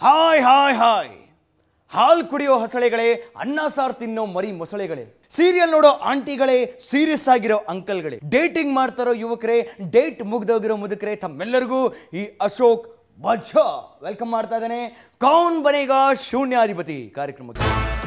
Hi hi hi ಹಾಲು ಕುಡಿಯೋ ಹೊಸಳೆಗಳೇ ಅನ್ನ ಸಾರು ತಿನ್ನೋ ಮರಿ ಮೊಸಳೆಗಳೇ ಸೀರಿಯಲ್ ನೋಡೋ ಆಂಟಿಗಳೇ ಸೀರಿಯಸ್ ಆಗಿರೋ ಅಂಕಲ್ಗಳೇ ಡೇಟಿಂಗ್ ಮಾಡ್ತಾರೋ ಯುವಕರೇ ಡೇಟ್ ಮುಗ್ದೋಗಿರೋ ಮುದುಕರೇ ತಮ್ಮೆಲ್ಲರಿಗೂ ಈ ಅಶೋಕ್ ಬಜ್ಜಾ ವೆಲ್ಕಮ್ ಮಾಡ್ತಾ ಇದ್ದಾನೆ ಕೌನ್ ಬನೇಗ ಶೂನ್ಯಾಧಿಪತಿ ಕಾರ್ಯಕ್ರಮಕ್ಕೆ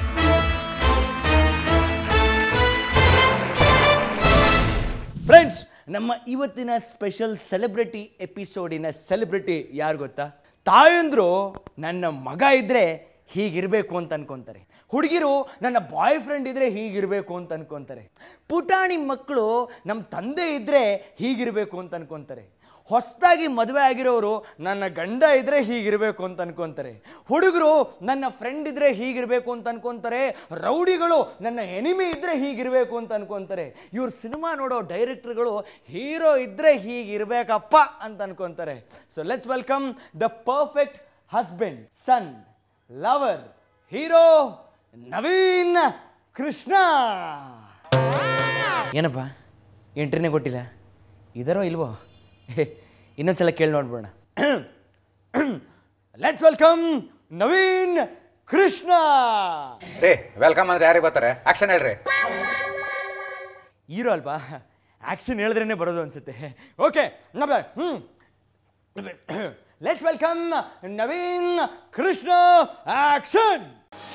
ಫ್ರೆಂಡ್ಸ್ ನಮ್ಮ ಇವತ್ತಿನ ಸ್ಪೆಷಲ್ ಸೆಲೆಬ್ರಿಟಿ ಎಪಿಸೋಡಿನ ಸೆಲೆಬ್ರಿಟಿ ಯಾರು ಗೊತ್ತಾ ತಾಯಂದ್ರು ನನ್ನ ಮಗ ಇದ್ರೆ ಹೀಗಿರಬೇಕು ಅಂತ ಅನ್ಕೊಂತಾರೆ ಹುಡುಗಿರು ನನ್ನ ಬಾಯ್ ಫ್ರೆಂಡ್ ಇದ್ರೆ ಹೀಗಿರಬೇಕು ಅಂತ ಅನ್ಕೊಂತಾರೆ ಪುಟಾಣಿ ಮಕ್ಕಳು ನಮ್ಮ ತಂದೆ ಇದ್ರೆ ಹೀಗಿರಬೇಕು ಅಂತ ಅನ್ಕೊಂತಾರೆ ಹೊಸದಾಗಿ ಮದುವೆ ಆಗಿರೋರು ನನ್ನ ಗಂಡ ಇದ್ರೆ ಹೀಗಿರಬೇಕು ಅಂತ ಅನ್ಕೊಂತಾರೆ ಹುಡುಗರು ನನ್ನ ಫ್ರೆಂಡ್ ಇದ್ರೆ ಹೀಗಿರಬೇಕು ಅಂತ ಅನ್ಕೊಂತಾರೆ ರೌಡಿಗಳು ನನ್ನ ಎನಿಮಿ ಇದ್ರೆ ಹೀಗಿರಬೇಕು ಅಂತ ಅನ್ಕೊಂತಾರೆ ಇವ್ರು ಸಿನಿಮಾ ನೋಡೋ ಡೈರೆಕ್ಟರ್ಗಳು ಹೀರೋ ಇದ್ರೆ ಹೀಗಿರ್ಬೇಕಪ್ಪ ಅಂತ ಅನ್ಕೊಂತಾರೆ so let's welcome the perfect husband son lover hero Naveen Krishna ಏನಪ್ಪ ಎಂಟ್ರಿನೇ ಕೊಟ್ಟಿಲ್ಲ ಇದರೋ ಇಲ್ವೋ ಇನ್ನೊಂದ್ಸಲ ಕೇಳಿ ನೋಡ್ಬೋಣ ಲೆಟ್ಸ್ ವೆಲ್ಕಮ್ ನವೀನ್ ಕೃಷ್ಣ ರೀ ವೆಲ್ಕಮ್ ಅಂದ್ರೆ ಯಾರಿಗೆ ಬರ್ತಾರೆ ಆಕ್ಷನ್ ಹೇಳ್ರಿ ಹೀರೋ ಅಲ್ವಾ ಆಕ್ಷನ್ ಹೇಳಿದ್ರೇನೆ ಬರೋದು ಅನ್ಸುತ್ತೆ ಓಕೆ ಹ್ಞೂ let's welcome Naveen Krishna action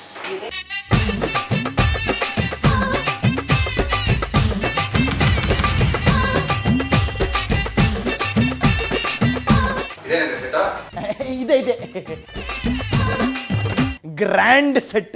ಇದೇನೇನ್ರಿ ಸೆಟ್ ಇದೆ ಇದೆ ಗ್ರ್ಯಾಂಡ್ ಸೆಟ್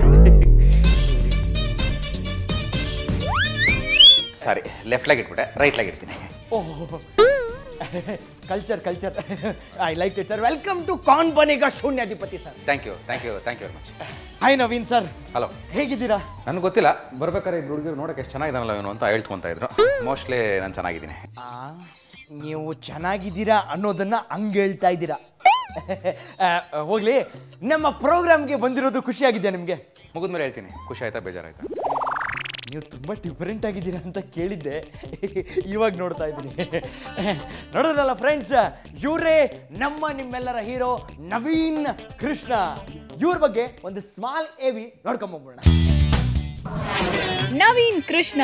ಸಾರಿ ಲೆಫ್ಟ್ ಲಾಗ್ ಇಟ್ಬಿಟ್ಟೆ ರೈಟ್ ಲಾಗ್ ಇಡ್ತೀನಿ oh culture culture I like it sir welcome to Kaun Banega ಶೂನ್ಯಾಧಿಪತಿ sir thank you thank you thank you very much hi Naveen sir hello ಹೇಗಿದ್ದೀರಾ ನನಗೆ ಗೊತ್ತಿಲ್ಲ ಬರ್ಬೇಕಾದ್ರೆ ಇಬ್ರು ಹುಡುಗಿರು ನೋಡಕ್ಕೆ ಎಷ್ಟು ಚೆನ್ನಾಗಿದ್ದಾನಲ್ಲ ಇವನು ಅಂತ ಹೇಳ್ಕೊಂತ ಇದ್ರು ಮೋಸ್ಟ್ಲಿ ನಾನು ಚೆನ್ನಾಗಿದ್ದೀನಿ ಆ, ನೀವು ಚೆನ್ನಾಗಿದ್ದೀರಾ ಅನ್ನೋದನ್ನ ಹಂಗೆ ಹೇಳ್ತಾ ಇದ್ದೀರಾ ಆ, ಹೋಗ್ಲಿ ನಮ್ಮ ಪ್ರೋಗ್ರಾಮ್ಗೆ ಬಂದಿರೋದು ಖುಷಿಯಾಗಿದೆ ನಿಮಗೆ ಮುಗಿದ್ಮೇಲೆ ಹೇಳ್ತೀನಿ ಖುಷಿ ಆಯ್ತಾ ಬೇಜಾರಾಯ್ತಾ ನೀವು ತುಂಬ ಡಿಫರೆಂಟ್ ಆಗಿದ್ದೀರಾ ಅಂತ ಕೇಳಿದ್ದೆ ಇವಾಗ ನೋಡ್ತಾ ಇದ್ದೀನಿ ನೋಡೋದಲ್ಲ ಫ್ರೆಂಡ್ಸ್ ಇವರೇ ನಮ್ಮ ನಿಮ್ಮೆಲ್ಲರ ಹೀರೋ ನವೀನ್ ಕೃಷ್ಣ ಇವ್ರ ಬಗ್ಗೆ ಒಂದು ಸ್ಮಾಲ್ ಎವಿ ನೋಡ್ಕೊಂಬೋಗೋಣ Naveen Krishna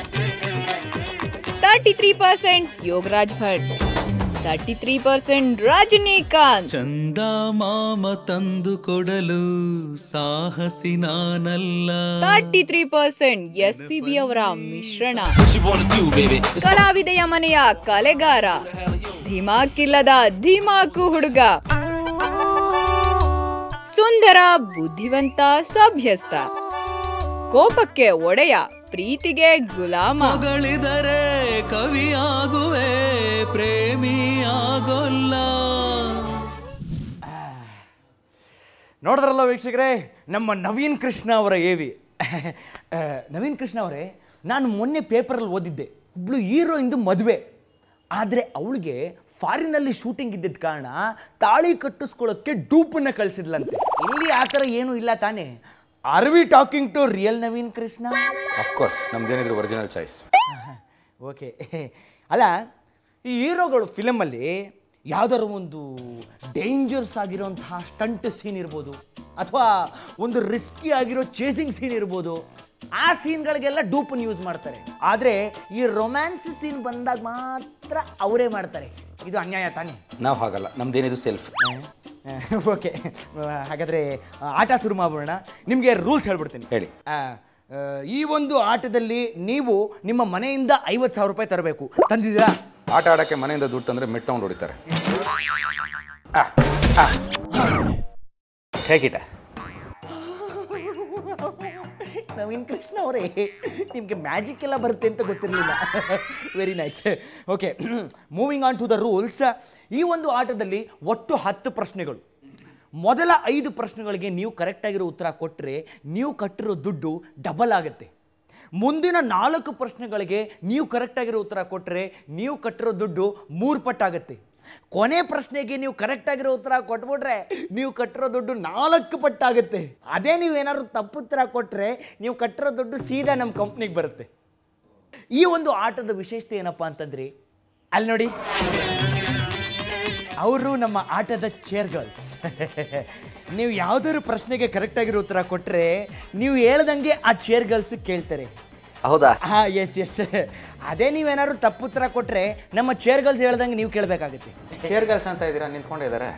thirty three percent Yogaraj Bhat thirty three percent Rajinikanth ಚಂದ ಮಾಮ ತಂದು ಕೊಡಲು ಸಾಹಸಿ ನಾನಲ್ಲ thirty three percent S P B ಅವರ ಮಿಶ್ರಣ ಕಲಾವಿದೆಯ ಮನೆಯ ಕಲೆಗಾರ ಧಿಮಾಕಿಲ್ಲದ ಧಿಮಾಕು ಹುಡುಗ ಸುಂದರ ಬುದ್ಧಿವಂತ ಸಭ್ಯಸ್ಥ ಕೋಪಕ್ಕೆ ಒಡೆಯ ಪ್ರೀತಿಗೆ ಗುಲಾಮ ಹೊಗಳಿದರೆ ಕವಿಯಾಗುವೆ ಪ್ರೇಮಿಯಾಗೊಲ್ಲ ನೋಡಿದ್ರಲ್ಲ ವೀಕ್ಷಕರೇ ನಮ್ಮ ನವೀನ್ ಕೃಷ್ಣ ಅವರ ಏವಿ ಆ, ನವೀನ್ ಕೃಷ್ಣ ಅವರೇ ನಾನು ಮೊನ್ನೆ ಪೇಪರಲ್ಲಿ ಓದಿದ್ದೆ ಒಬ್ಳು ಹೀರೋಯಿಂದು ಮದುವೆ ಆದರೆ ಅವಳಿಗೆ ಫಾರಿನಲ್ಲಿ ಶೂಟಿಂಗ್ ಇದ್ದಿದ್ದ ಕಾರಣ ತಾಳಿ ಕಟ್ಟಿಸ್ಕೊಳ್ಳೋಕ್ಕೆ ಡೂಪನ್ನ ಕಳಿಸಿದ್ಲಂತೆ ಇಲ್ಲಿ ಆ ಥರ ಏನೂ ಇಲ್ಲ ತಾನೇ are we talking to real Naveen Krishna of course ನಮ್ದೇನಿದ್ರು ಒರಿಜಿನಲ್ ಚಾಯ್ಸ್ ಓಕೆ ಅಲ್ಲ ಈ ಹೀರೋಗಳು ಫಿಲಮಲ್ಲಿ ಯಾವ್ದಾದ್ರು ಒಂದು ಡೇಂಜರ್ಸ್ ಆಗಿರೋಂತಹ ಸ್ಟಂಟ್ ಸೀನ್ ಇರ್ಬೋದು ಅಥವಾ ಒಂದು ರಿಸ್ಕಿ ಆಗಿರೋ ಚೇಸಿಂಗ್ ಸೀನ್ ಇರ್ಬೋದು ಆ ಸೀನ್ಗಳಿಗೆಲ್ಲ ಡೂಪನ್ ಯೂಸ್ ಮಾಡ್ತಾರೆ ಆದರೆ ಈ ರೊಮ್ಯಾನ್ಸ್ ಸೀನ್ ಬಂದಾಗ ಮಾತ್ರ ಅವರೇ ಮಾಡ್ತಾರೆ ಇದು ಅನ್ಯಾಯ ತಾನೇ ನಾವು ಹಾಗಲ್ಲ ನಮ್ದೇನಿದ್ರು ಸೆಲ್ಫ್ ಓಕೆ ಹಾಗಾದರೆ ಆಟ ಶುರು ಮಾಡೋಣ ನಿಮಗೆ ರೂಲ್ಸ್ ಹೇಳ್ಬಿಡ್ತೀನಿ ಹೇಳಿ. ಆ, ಆ, ಈ ಒಂದು ಆಟದಲ್ಲಿ ನೀವು ನಿಮ್ಮ ಮನೆಯಿಂದ ಐವತ್ತು ಸಾವಿರ ರೂಪಾಯಿ ತರಬೇಕು ತಂದಿದ್ದೀರಾ ಆಟ ಆಡಕ್ಕೆ ಮನೆಯಿಂದ ದುಡ್ಡು ತಂದ್ರೆ ಮೆಟ್ ತಗೊಂಡು ಹೊಡಿತಾರೆ ಹೇಗಿಟ ನವೀನ್ ಕೃಷ್ಣ ಅವರೇ ನಿಮಗೆ ಮ್ಯಾಜಿಕ್ ಎಲ್ಲ ಬರುತ್ತೆ ಅಂತ ಗೊತ್ತಿರಲಿಲ್ಲ very nice okay moving on to the rules ಈ ಒಂದು ಆಟದಲ್ಲಿ ಒಟ್ಟು ಹತ್ತು ಪ್ರಶ್ನೆಗಳು ಮೊದಲ ಐದು ಪ್ರಶ್ನೆಗಳಿಗೆ ನೀವು ಕರೆಕ್ಟಾಗಿರೋ ಉತ್ತರ ಕೊಟ್ಟರೆ ನೀವು ಕಟ್ಟಿರೋ ದುಡ್ಡು ಡಬಲ್ ಆಗುತ್ತೆ ಮುಂದಿನ ನಾಲ್ಕು ಪ್ರಶ್ನೆಗಳಿಗೆ ನೀವು ಕರೆಕ್ಟಾಗಿರೋ ಉತ್ತರ ಕೊಟ್ಟರೆ ನೀವು ಕಟ್ಟಿರೋ ದುಡ್ಡು ಮೂರು ಪಟ್ಟಾಗುತ್ತೆ ಕೊನೆ ಪ್ರಶ್ನೆಗೆ ನೀವು ಕರೆಕ್ಟಾಗಿರೋ ಉತ್ತರ ಕೊಟ್ಬಿಟ್ರೆ ನೀವು ಕಟ್ಟಿರೋ ದುಡ್ಡು ನಾಲ್ಕು ಪಟ್ಟಾಗುತ್ತೆ ಅದೇ ನೀವು ಏನಾದ್ರು ತಪ್ಪು ಉತ್ತರ ಕೊಟ್ಟರೆ ನೀವು ಕಟ್ಟಿರೋ ದುಡ್ಡು ಸೀದಾ ನಮ್ಮ ಕಂಪ್ನಿಗೆ ಬರುತ್ತೆ ಈ ಒಂದು ಆಟದ ವಿಶೇಷತೆ ಏನಪ್ಪ ಅಂತಂದ್ರೆ ಅಲ್ಲಿ ನೋಡಿ ಅವರು ನಮ್ಮ ಆಟದ ಚೇರ್ ಗರ್ಲ್ಸ್ ನೀವು ಯಾವ್ದಾದ್ರು ಪ್ರಶ್ನೆಗೆ ಕರೆಕ್ಟಾಗಿರೋ ಉತ್ತರ ಕೊಟ್ಟರೆ ನೀವು ಹೇಳ್ದಂಗೆ ಆ ಚೇರ್ ಗರ್ಲ್ಸ್ ಕೇಳ್ತಾರೆ ಹೌದಾ ಹಾಂ ಎಸ್ ಎಸ್ ಅದೇ ನೀವೇನಾದ್ರು ತಪ್ಪು ಉತ್ತರ ಕೊಟ್ಟರೆ ನಮ್ಮ ಚೇರ್ ಗರ್ಲ್ಸ್ ಹೇಳ್ದಂಗೆ ನೀವು ಕೇಳಬೇಕಾಗುತ್ತೆ ಚೇರ್ ಗರ್ಲ್ಸ್ ಅಂತ ಇದ್ದೀರಾ ನಿಂತ್ಕೊಂಡಿದ್ದಾರೆ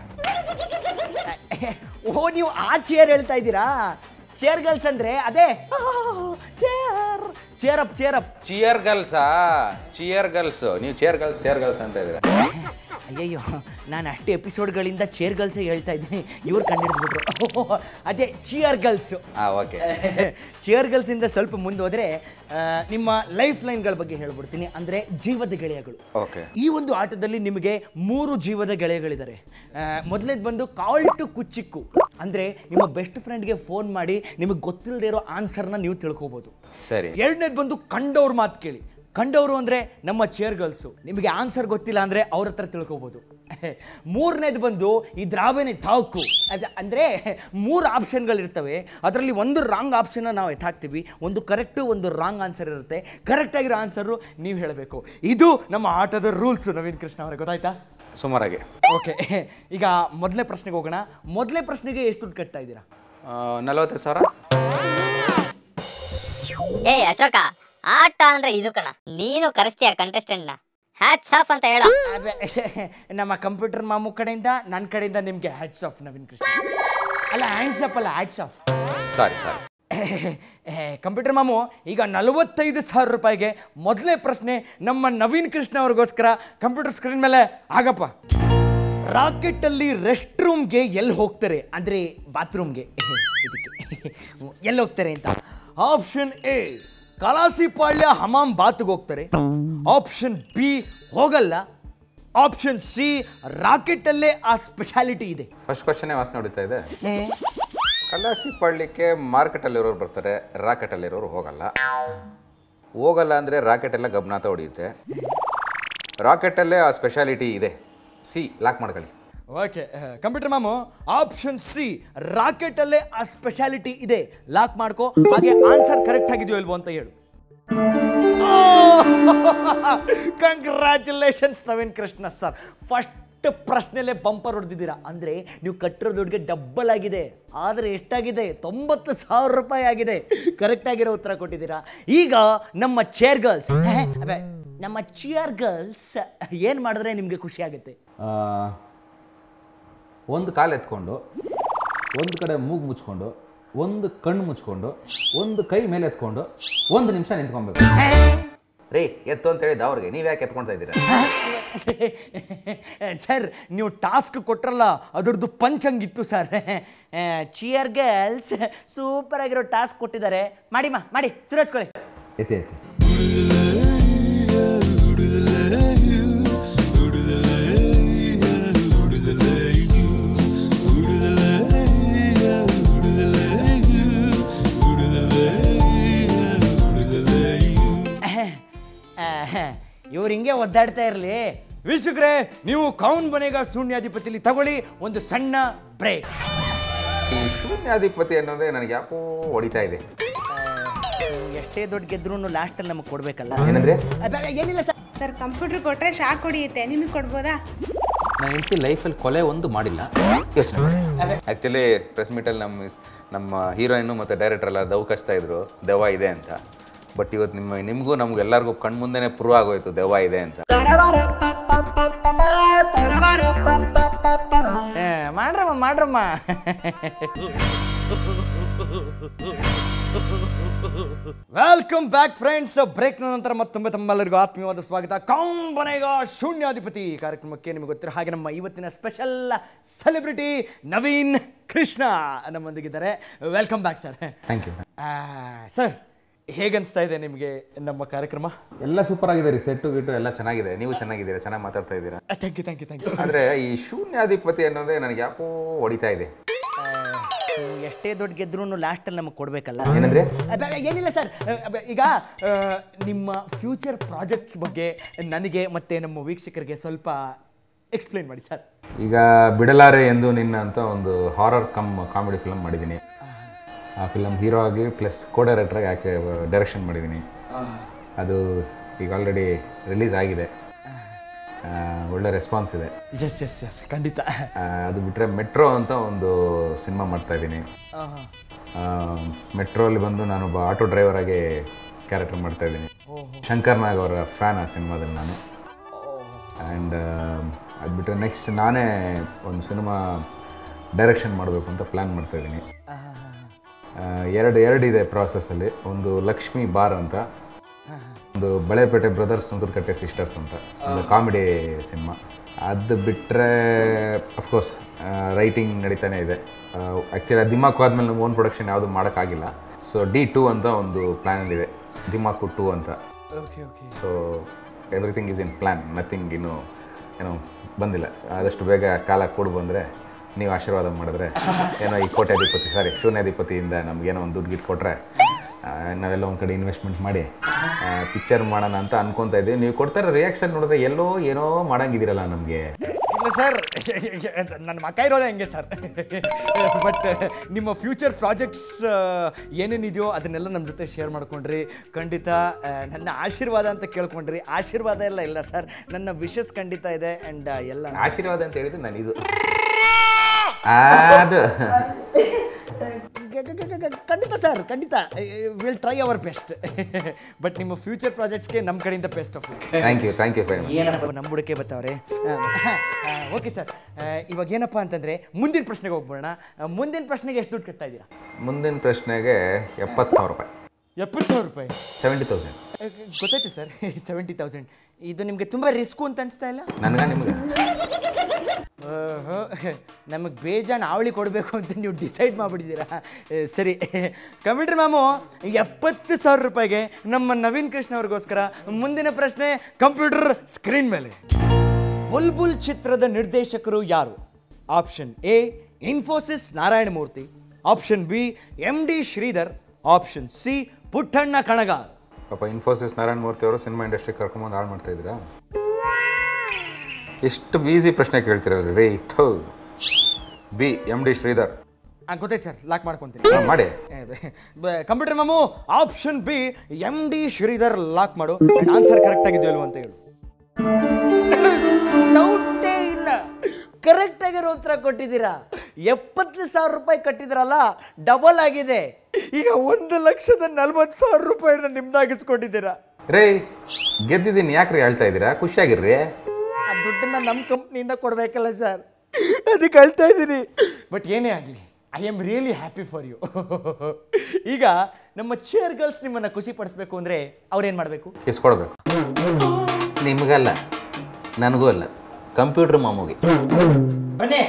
ಓ ನೀವು ಆ ಚೇರ್ ಹೇಳ್ತಾ ಇದ್ದೀರಾ ಚೇರ್ ಗರ್ಲ್ಸ್ ಅಂದ್ರೆ ಅದೇ chair chair up chair up cheer ಗರ್ಲ್ಸಾ ಚಿಯರ್ ಗರ್ಲ್ಸ್ ನೀವು ಚೇರ್ ಗರ್ಲ್ಸ್ ಚೇರ್ ಗರ್ಲ್ಸ್ ಅಂತ ಇದ್ದೀರಾ ಅಯ್ಯಯ್ಯೋ ನಾನು ಅಷ್ಟು ಎಪಿಸೋಡ್ಗಳಿಂದ ಚೇರ್ ಗರ್ಲ್ಸೇ ಹೇಳ್ತಾ ಇದ್ದೀನಿ ಇವ್ರು ಕಂಡಿಡ್ಬಿಟ್ರು ಅದೇ ಚಿಯರ್ ಗರ್ಲ್ಸು ಹಾಂ ಓಕೆ ಚೇರ್ ಗರ್ಲ್ಸಿಂದ ಸ್ವಲ್ಪ ಮುಂದೆ ಹೋದರೆ ನಿಮ್ಮ ಲೈಫ್ ಲೈನ್ಗಳ ಬಗ್ಗೆ ಹೇಳ್ಬಿಡ್ತೀನಿ ಅಂದರೆ ಜೀವದ ಗೆಳೆಯಗಳು ಓಕೆ ಈ ಒಂದು ಆಟದಲ್ಲಿ ನಿಮಗೆ ಮೂರು ಜೀವದ ಗೆಳೆಯಗಳಿದ್ದಾರೆ ಮೊದಲೇದು ಬಂದು ಕಾಲ್ ಟು ಕುಚ್ಚಿಕ್ಕು ಅಂದರೆ ನಿಮ್ಮ ಬೆಸ್ಟ್ ಫ್ರೆಂಡ್ಗೆ ಫೋನ್ ಮಾಡಿ ನಿಮಗೆ ಗೊತ್ತಿಲ್ಲದೆ ಇರೋ ಆನ್ಸರ್ನ ನೀವು ತಿಳ್ಕೊಬೋದು ಸರಿ ಎರಡನೇದು ಬಂದು ಕಂಡವ್ರ ಮಾತು ಕೇಳಿ ಕಂಡವರು ಅಂದರೆ ನಮ್ಮ ಚೇರ್ ಗರ್ಲ್ಸು ನಿಮಗೆ ಆನ್ಸರ್ ಗೊತ್ತಿಲ್ಲ ಅಂದರೆ ಅವ್ರ ಹತ್ರ ತಿಳ್ಕೊಬೋದು ಮೂರನೇದು ಬಂದು ಈ ದ್ರಾವಣೆ ತಾವ್ಕು ಅದ ಅಂದರೆ ಮೂರು ಆಪ್ಷನ್ಗಳಿರ್ತವೆ ಅದರಲ್ಲಿ ಒಂದು ರಾಂಗ್ ಆಪ್ಷನ್ನ ನಾವು ಎತ್ತಾಕ್ತೀವಿ ಒಂದು ಕರೆಕ್ಟು ಒಂದು ರಾಂಗ್ ಆನ್ಸರ್ ಇರುತ್ತೆ ಕರೆಕ್ಟಾಗಿರೋ ಆನ್ಸರು ನೀವು ಹೇಳಬೇಕು ಇದು ನಮ್ಮ ಆಟದ ರೂಲ್ಸು ನವೀನ್ ಕೃಷ್ಣ ಅವರೇ ಗೊತ್ತಾಯ್ತಾ ಸುಮಾರಾಗಿ ಓಕೆ ಈಗ ಮೊದಲನೇ ಪ್ರಶ್ನೆಗೆ ಹೋಗೋಣ ಮೊದಲನೇ ಪ್ರಶ್ನೆಗೆ ಎಷ್ಟು ದುಡ್ಡು ಕಟ್ತಾ ಇದ್ದೀರಾ ನಲವತ್ತೈದು ಸಾವಿರ ಏ ಅಶೋಕ ಆಟ ಅಂದ್ರೆ ಇದು ಕಣ ನೀನು ಕರೆಸ್ತೀಯ ಕಂಟೆಸ್ಟೆಂಟ್ ನ ಹ್ಯಾಟ್ಸ್ ಆಫ್ ಅಂತ ಹೇಳ ಅಬೆ, ನಮ್ಮ ಕಂಪ್ಯೂಟರ್ ಮಾಮು ಕಡೆಯಿಂದ ನನ್ನ ಕಡೆಯಿಂದ ನಿಮಗೆ ಹ್ಯಾಟ್ಸ್ ಆಫ್ ನವೀನ್ ಕೃಷ್ಣ ಅಲ್ಲ ಹ್ಯಾಂಡ್ಸ್ ಆಫ್ ಅಲ್ಲ hats off sorry sorry computer ಮಾಮು ಈಗ ನಲವತ್ತೈದು ಸಾವಿರ ರೂಪಾಯಿಗೆ ಮೊದಲನೇ ಪ್ರಶ್ನೆ ನಮ್ಮ ನವೀನ್ ಕೃಷ್ಣ ಅವ್ರಿಗೋಸ್ಕರ ಕಂಪ್ಯೂಟರ್ ಸ್ಕ್ರೀನ್ ಮೇಲೆ ಆಗಪ್ಪ ರಾಕೆಟಲ್ಲಿ ರೆಸ್ಟ್ ರೂಮ್ಗೆ ಎಲ್ಲಿ ಹೋಗ್ತಾರೆ ಅಂದರೆ ಬಾತ್ರೂಮ್ಗೆ ಇದಕ್ಕೆ ಎಲ್ಲಿ ಹೋಗ್ತಾರೆ ಅಂತ ಆಪ್ಷನ್ ಎ ಕಲಾಸಿಪಾಳ್ಯ ಹಮಾಮ್ ಬಾತ್ಗೆ ಹೋಗ್ತಾರೆ ಆಪ್ಷನ್ ಬಿ ಹೋಗಲ್ಲ ಆಪ್ಷನ್ ಸಿ ರಾಕೆಟಲ್ಲೇ ಆ ಸ್ಪೆಷಾಲಿಟಿ ಇದೆ ಫಸ್ಟ್ ಕ್ವಶನೇ ವಾಸನೆ ಹೊಡಿತಾ ಇದೆ ಕಲಾಸಿ ಪಡ್ಲಿಕ್ಕೆ ಮಾರ್ಕೆಟಲ್ಲಿರೋರು ಬರ್ತಾರೆ ರಾಕೆಟಲ್ಲಿರೋರು ಹೋಗಲ್ಲ ಹೋಗಲ್ಲ ಅಂದರೆ ರಾಕೆಟ್ ಎಲ್ಲ ಗಬ್ನಾಥ ಹೊಡೆಯುತ್ತೆ ರಾಕೆಟಲ್ಲೇ ಆ ಸ್ಪೆಷಾಲಿಟಿ ಇದೆ ಸಿ ಲಾಕ್ ಮಾಡ್ಕೊಳ್ಳಿ ಓಕೆ ಕಂಪ್ಯೂಟರ್ ಮಾಮು ಆಪ್ಷನ್ ಸಿ ರಾಕೆಟಲ್ಲೇ ಆ ಸ್ಪೆಷಾಲಿಟಿ ಇದೆ ಲಾಕ್ ಮಾಡ್ಕೋ ಹಾಗೆ ಆನ್ಸರ್ ಕರೆಕ್ಟ್ ಆಗಿದೆಯೋ ಇಲ್ವೋ ಅಂತ ಹೇಳು congratulations Naveen Krishna sir first ಪ್ರಶ್ನೆಲೆ ಬಂಪರ್ ಹೊಡೆದಿದ್ದೀರಾ ಅಂದರೆ ನೀವು ಕಟ್ಟಿರೋ ದುಡ್ಡಿಗೆ ಡಬ್ಬಲ್ ಆಗಿದೆ ಆದರೆ ಎಷ್ಟಾಗಿದೆ ತೊಂಬತ್ತು ಸಾವಿರ ರೂಪಾಯಿ ಆಗಿದೆ ಕರೆಕ್ಟ್ ಆಗಿರೋ ಉತ್ತರ ಕೊಟ್ಟಿದ್ದೀರಾ ಈಗ ನಮ್ಮ ಚೇರ್ ಗರ್ಲ್ಸ್ ನಮ್ಮ ಚೇರ್ ಗರ್ಲ್ಸ್ ಏನು ಮಾಡಿದ್ರೆ ನಿಮಗೆ ಖುಷಿ ಆಗುತ್ತೆ ಒಂದು ಕಾಲು ಎತ್ಕೊಂಡು ಒಂದು ಕಡೆ ಮೂಗು ಮುಚ್ಕೊಂಡು ಒಂದು ಕಣ್ಣು ಮುಚ್ಕೊಂಡು ಒಂದು ಕೈ ಮೇಲೆ ಎತ್ಕೊಂಡು ಒಂದು ನಿಮಿಷ ನಿಂತ್ಕೊಬೇಕು ರೀ ಎತ್ತು ಅಂತ ಹೇಳಿದ್ದು ಅವ್ರಿಗೆ ನೀವು ಯಾಕೆ ಎತ್ಕೊಳ್ತಾ ಇದ್ದೀರಾ ಸರ್ ನೀವು ಟಾಸ್ಕ್ ಕೊಟ್ರಲ್ಲ ಅದ್ರದ್ದು ಪಂಚ್ ಹಂಗಿತ್ತು ಸರ್ ಚಿಯರ್ ಗರ್ಲ್ಸ್ ಸೂಪರ್ ಆಗಿರೋ ಟಾಸ್ಕ್ ಕೊಟ್ಟಿದ್ದಾರೆ ಮಾಡಿ ಮಾ ಮಾಡಿ ಸುರಜ್ಕೊಳ್ಳಿ ಎತ್ತಿ ಎತ್ತಿ ಇವ್ರು ಹಿಂಗೆ ಒದ್ದಾಡ್ತಾ ಇರಲಿ ವೀಕ್ಷಕರೇ ನೀವು ಕೌನ್ ಬನೇಗ ಶೂನ್ಯಾಧಿಪತಿಲಿ ತಗೊಳ್ಳಿ ಒಂದು ಸಣ್ಣ ಬ್ರೇಕ್ ಈ ಶೂನ್ಯಾಧಿಪತಿ ಅನ್ನೋದೇ ನನಗೆ ಯಾಕೋ ಹೊಡಿತಾ ಇದೆ ಎಷ್ಟೇ ದೊಡ್ಡ ಗೆದ್ರೂ ಲಾಸ್ಟಲ್ಲಿ ನಮಗೆ ಕೊಡಬೇಕಲ್ಲ ಏನಂದ್ರೆ ಏನಿಲ್ಲ ಸರ್ ಸರ್ ಕಂಪ್ಯೂಟರ್ ಕೊಟ್ರೆ ಶಾಕ್ ಹೊಡಿಯುತ್ತೆ ನಿಮಗೆ ಕೊಡ್ಬೋದಾ ನನ್ನ ಹೆಂಡತಿ ಲೈಫಲ್ಲಿ ಕೊಲೆ ಒಂದು ಮಾಡಿಲ್ಲ ಯೋಚನೆ ಮಾಡಿ ಆ್ಯಕ್ಚುಲಿ ಪ್ರೆಸ್ ಮೀಟಲ್ಲಿ ನಮ್ಮ ನಮ್ಮ ಹೀರೋಯಿನ್ನು ಮತ್ತು ಡೈರೆಕ್ಟರ್ ಎಲ್ಲ ದೆವ್ ಕಚ್ತಾ ಇದ್ರು ದೆವ್ವ ಇದೆ ಅಂತ ಬಟ್ ಇವತ್ತು ನಿಮ್ಮ ನಿಮಗೂ ನಮ್ಗೆ ಎಲ್ಲರಿಗೂ ಕಣ್ಮುಂದೆನೇ ಪ್ರೂವ್ ಆಗೋಯ್ತು ದೆವ್ವ ಇದೆ ಅಂತ ಏ, ಮಾಡ್ರಮ್ಮ ಮಾಡ್ರಮ್ಮ ವೆಲ್ಕಮ್ ಬ್ಯಾಕ್ ಫ್ರೆಂಡ್ಸ್ ಬ್ರೇಕ್ನ ನಂತರ ಮತ್ತೊಮ್ಮೆ ತಮ್ಮೆಲ್ಲರಿಗೂ ಆತ್ಮೀಯವಾದ ಸ್ವಾಗತ ಕೌಂಬನೆಗ ಶೂನ್ಯಾಧಿಪತಿ ಕಾರ್ಯಕ್ರಮಕ್ಕೆ ನಿಮಗೆ ಗೊತ್ತಿರೋ ಹಾಗೆ ನಮ್ಮ ಇವತ್ತಿನ ಸ್ಪೆಷಲ್ ಸೆಲೆಬ್ರಿಟಿ ನವೀನ್ ಕೃಷ್ಣ ನಮ್ಮೊಂದಿಗಿದ್ದಾರೆ welcome back sir thank you sir ಹೇಗನ್ಸ್ತಾ ಇದೆ ನಿಮಗೆ ನಮ್ಮ ಕಾರ್ಯಕ್ರಮ ಎಲ್ಲ ಸೂಪರ್ ಆಗಿದೆ ರೀ ಸೆಟ್ಟು ಗಿಟ್ಟು ಎಲ್ಲ ಚೆನ್ನಾಗಿದೆ ನೀವು ಚೆನ್ನಾಗಿದ್ದೀರಾ ಚೆನ್ನಾಗಿ ಮಾತಾಡ್ತಾ ಇದ್ದೀರಾ thank you thank you thank you ಆದರೆ ಈ ಶೂನ್ಯಾಧಿಪತಿ ಅನ್ನೋದೇ ನನಗೆ ಯಾಕೋ ಹೊಡಿತಾ ಇದೆ ಎಷ್ಟೇ ದೊಡ್ಡ ಗೆದ್ರೂ ಲಾಸ್ಟಲ್ಲಿ ನಮಗೆ ಕೊಡಬೇಕಲ್ಲ ಏನಂದ್ರೆ ಅದ- ಏನಿಲ್ಲ ಸರ್ ಅದ- ಈಗ ಆ, ನಿಮ್ಮ ಫ್ಯೂಚರ್ ಪ್ರಾಜೆಕ್ಟ್ಸ್ ಬಗ್ಗೆ ನನಗೆ ಮತ್ತೆ ನಮ್ಮ ವೀಕ್ಷಕರಿಗೆ ಸ್ವಲ್ಪ ಎಕ್ಸ್ಪ್ಲೈನ್ ಮಾಡಿ ಸರ್ ಈಗ ಬಿಡಲಾರೆ ಎಂದು ನಿನ್ನ ಅಂತ ಒಂದು ಹಾರರ್ ಕಮ್ ಕಾಮಿಡಿ ಫಿಲಮ್ ಮಾಡಿದ್ದೀನಿ ಆ ಫಿಲಮ್ ಹೀರೋ ಆಗಿ ಪ್ಲಸ್ ಕೋ ಡೈರೆಕ್ಟ್ರಾಗಿ ಯಾಕೆ ಡೈರೆಕ್ಷನ್ ಮಾಡಿದ್ದೀನಿ ಅದು ಈಗ ಆಲ್ರೆಡಿ ರಿಲೀಸ್ ಆಗಿದೆ ಆ, ಒಳ್ಳೆ ರೆಸ್ಪಾನ್ಸ್ ಇದೆ ಎಸ್ ಎಸ್ ಎಸ್ ಖಂಡಿತ ಆ, ಅದು ಬಿಟ್ಟರೆ ಮೆಟ್ರೋ ಅಂತ ಒಂದು ಸಿನಿಮಾ ಮಾಡ್ತಾ ಇದ್ದೀನಿ ಮೆಟ್ರೋಲ್ಲಿ ಬಂದು ನಾನೊಬ್ಬ ಆಟೋ ಡ್ರೈವರ್ ಆಗಿ ಕ್ಯಾರೆಕ್ಟರ್ ಮಾಡ್ತಾ ಇದ್ದೀನಿ ಶಂಕರ್ ನಾಗ್ ಅವರ ಫ್ಯಾನ್ ಆ ಸಿನಿಮಾದಲ್ಲಿ ನಾನು ಆ್ಯಂಡ್ ಅದು ಬಿಟ್ಟರೆ ನೆಕ್ಸ್ಟ್ ನಾನೇ ಒಂದು ಸಿನಿಮಾ ಡೈರೆಕ್ಷನ್ ಮಾಡಬೇಕು ಅಂತ ಪ್ಲ್ಯಾನ್ ಮಾಡ್ತಾ ಇದ್ದೀನಿ ಎರಡು ಎರಡು ಇದೆ ಪ್ರಾಸೆಸ್ಸಲ್ಲಿ ಒಂದು ಲಕ್ಷ್ಮಿ ಬಾರ್ ಅಂತ ಒಂದು ಬಳೆಪೇಟೆ ಬ್ರದರ್ಸ್ ಸುಂದರಕಟ್ಟೆ ಸಿಸ್ಟರ್ಸ್ ಅಂತ ಒಂದು ಕಾಮಿಡಿ ಸಿನಿಮಾ ಅದು ಬಿಟ್ಟರೆ ಅಫ್ಕೋರ್ಸ್ ರೈಟಿಂಗ್ ನಡೀತಾನೆ ಇದೆ ಆ್ಯಕ್ಚುಲಿ ದಿಮಾಕ್ ಹೋದ್ಮೇಲೆ ನಮ್ಮ ಓನ್ ಪ್ರೊಡಕ್ಷನ್ ಯಾವುದು ಮಾಡೋಕ್ಕಾಗಿಲ್ಲ ಸೊ ಡಿ ಟೂ ಅಂತ ಒಂದು ಪ್ಲ್ಯಾನಲ್ಲಿದೆ ದಿಮಾಕು ಟೂ ಅಂತ okay okay so everything is in plan nothing ಇನ್ನೂ ಏನೋ ಬಂದಿಲ್ಲ ಆದಷ್ಟು ಬೇಗ ಕಾಲ ಕೂಡಿ ಬಂದರೆ ನೀವು ಆಶೀರ್ವಾದ ಮಾಡಿದ್ರೆ ಏನೋ ಈ ಕೋಟ್ಯಾಧಿಪತಿ ಸಾರಿ ಶೂನ್ಯಾಧಿಪತಿಯಿಂದ ನಮಗೇನೋ ಒಂದು ದುಡ್ಡು ಗಿಟ್ಟು ಕೊಟ್ಟರೆ ನಾವೆಲ್ಲ ಒಂದು ಕಡೆ ಇನ್ವೆಸ್ಟ್ಮೆಂಟ್ ಮಾಡಿ ಪಿಕ್ಚರ್ ಮಾಡೋಣ ಅಂತ ಅನ್ಕೊತಾ ಇದ್ದೀವಿ ನೀವು ಕೊಡ್ತಾರ ರಿಯಾಕ್ಷನ್ ನೋಡಿದ್ರೆ ಎಲ್ಲೋ ಏನೋ ಮಾಡಂಗಿದ್ದೀರಲ್ಲ ನಮಗೆ ಇಲ್ಲ ಸರ್ ನನ್ನ ಮಕ್ಕ ಇರೋದೇ ಹಂಗೆ ಸರ್ ಬಟ್ ನಿಮ್ಮ ಫ್ಯೂಚರ್ ಪ್ರಾಜೆಕ್ಟ್ಸ್ ಏನೇನಿದೆಯೋ ಅದನ್ನೆಲ್ಲ ನಮ್ಮ ಜೊತೆ ಶೇರ್ ಮಾಡ್ಕೊಂಡ್ರಿ ಖಂಡಿತ ಆ, ನನ್ನ ಆಶೀರ್ವಾದ ಅಂತ ಕೇಳ್ಕೊಂಡ್ರಿ ಆಶೀರ್ವಾದ ಎಲ್ಲ ಇಲ್ಲ ಸರ್ ನನ್ನ ವಿಶಸ್ ಖಂಡಿತ ಇದೆ ಆ್ಯಂಡ್ ಎಲ್ಲ ಆಶೀರ್ವಾದ ಅಂತ ಹೇಳಿದ್ದು ನಾನು ಇದು ಅದು ಗ- ಗ- ಗ- ಗ- ಖಂಡಿತ ಸರ್ ಖಂಡಿತ will try our best but ನಿಮ್ಮ ಫ್ಯೂಚರ್ ಪ್ರಾಜೆಕ್ಟ್ಸ್ಗೆ ನಮ್ಮ ಕಡೆಯಿಂದ best of thank you thank you very much ಏನಪ್ಪ ನಮ್ಮ ಬುಡಕ್ಕೆ ಬರ್ತಾವ್ರೆ ಓಕೆ ಸರ್ ಇವಾಗ ಏನಪ್ಪ ಅಂತಂದರೆ ಮುಂದಿನ ಪ್ರಶ್ನೆಗೆ ಹೋಗ್ಬೋಣ ಆ, ಮುಂದಿನ ಪ್ರಶ್ನೆಗೆ ಎಷ್ಟು ದುಡ್ಡು ಕಟ್ತಾ ಇದ್ದೀರಾ ಮುಂದಿನ ಪ್ರಶ್ನೆಗೆ ಎಪ್ಪತ್ತು ಸಾವಿರ ರೂಪಾಯಿ ಎಪ್ಪತ್ತು ಸಾವಿರ ರೂಪಾಯಿ ಸೆವೆಂಟಿ ತೌಸಂಡ್ ಆ, ಗೊತ್ತಾಯ್ತು ಸರ್ ಸೆವೆಂಟಿ ತೌಸಂಡ್ ಇದು ನಿಮಗೆ ತುಂಬ ರಿಸ್ಕು ಅಂತ ಅನಿಸ್ತಾ ಇಲ್ಲ ನನಗೆ ನಿಮಗೆ ನಮಗೆ ಬೇಜಾನ್ ಅವಳಿ ಕೊಡಬೇಕು ಅಂತ ನೀವು ಡಿಸೈಡ್ ಮಾಡಿಬಿಟ್ಟಿದ್ದೀರಾ ಸರಿ ಕಂಪ್ಯೂಟರ್ ಮ್ಯಾಮು ಎಪ್ಪತ್ತು ಸಾವಿರ ರೂಪಾಯಿಗೆ ನಮ್ಮ ನವೀನ್ ಕೃಷ್ಣ ಅವ್ರಿಗೋಸ್ಕರ ಮುಂದಿನ ಪ್ರಶ್ನೆ ಕಂಪ್ಯೂಟರ್ ಸ್ಕ್ರೀನ್ ಮೇಲೆ ಬುಲ್ಬುಲ್ ಚಿತ್ರದ ನಿರ್ದೇಶಕರು ಯಾರು option A Infosys Narayana Murthy option B M D Sridhar option C Puttanna Kanagal ಪಾಪ ಇನ್ಫೋಸಿಸ್ ನಾರಾಯಣ ಮೂರ್ತಿ ಅವರು ಸಿನಿಮಾ ಇಂಡಸ್ಟ್ರಿ ಕರ್ಕೊಂಬಂದು ಹಾಳು ಮಾಡ್ತಾ ಇದ್ದೀರಾ ಎಷ್ಟು ಈಸಿ ಪ್ರಶ್ನೆ ಕೇಳ್ತಿರಲ್ಲ ರೀ ಥೋ ಬಿ ಎಮ್ ಡಿ ಶ್ರೀಧರ್ ಆ, ಗೊತ್ತಾಯ್ತು ಸರ್ ಲಾಕ್ ಮಾಡ್ಕೊತೀನಿ ಹಾ, ಮಾಡಿ ಕಂಪ್ಯೂಟರ್ ಮ್ಯಾಮು option B M D Sridhar lock ಮಾಡು ಆನ್ಸರ್ ಕರೆಕ್ಟ್ ಆಗಿದೆಯೋ ಅಲ್ವ ಅಂತ ಹೇಳು ಡೌಟೇ ಇಲ್ಲ ಕರೆಕ್ಟ್ ಆಗಿರೋ ಉತ್ತರ ಕೊಟ್ಟಿದ್ದೀರಾ ಎಪ್ಪತ್ತು ಸಾವಿರ ರೂಪಾಯಿ ಕಟ್ಟಿದ್ರಲ್ಲ ಡಬಲ್ ಆಗಿದೆ ಈಗ ಒಂದು ಲಕ್ಷದ ನಲ್ವತ್ತು ಸಾವಿರ ರೂಪಾಯಿನ ನಿಮ್ದಾಗಿಸ್ಕೊಂಡಿದ್ದೀರಾ ರೇ ಗೆದ್ದಿದ್ದೀನಿ ಯಾಕ್ರಿ ಹೇಳ್ತಾ ಇದ್ದೀರಾ ಖುಷಿಯಾಗಿರ್ರಿ ಆ ದುಡ್ಡನ್ನ ನಮ್ಮ ಕಂಪ್ನಿಯಿಂದ ಕೊಡಬೇಕಲ್ಲ ಸರ್ ಅದಕ್ಕೆ ಅಳ್ತಾ ಇದ್ದೀನಿ ಬಟ್ ಏನೇ ಆಗಲಿ I am really happy for you ಈಗ ನಮ್ಮ ಚೇರ್ ಗರ್ಲ್ಸ್ ನಿಮ್ಮನ್ನು ಖುಷಿ ಪಡಿಸ್ಬೇಕು ಅಂದರೆ ಅವ್ರೇನು ಮಾಡಬೇಕು ಕಿಸ್ಕೊಡ್ಬೇಕು ನಿಮಗಲ್ಲ ನನಗೂ ಅಲ್ಲ ಕಂಪ್ಯೂಟರ್ ಮಾಮೂಗೆ ಬನ್ನಿ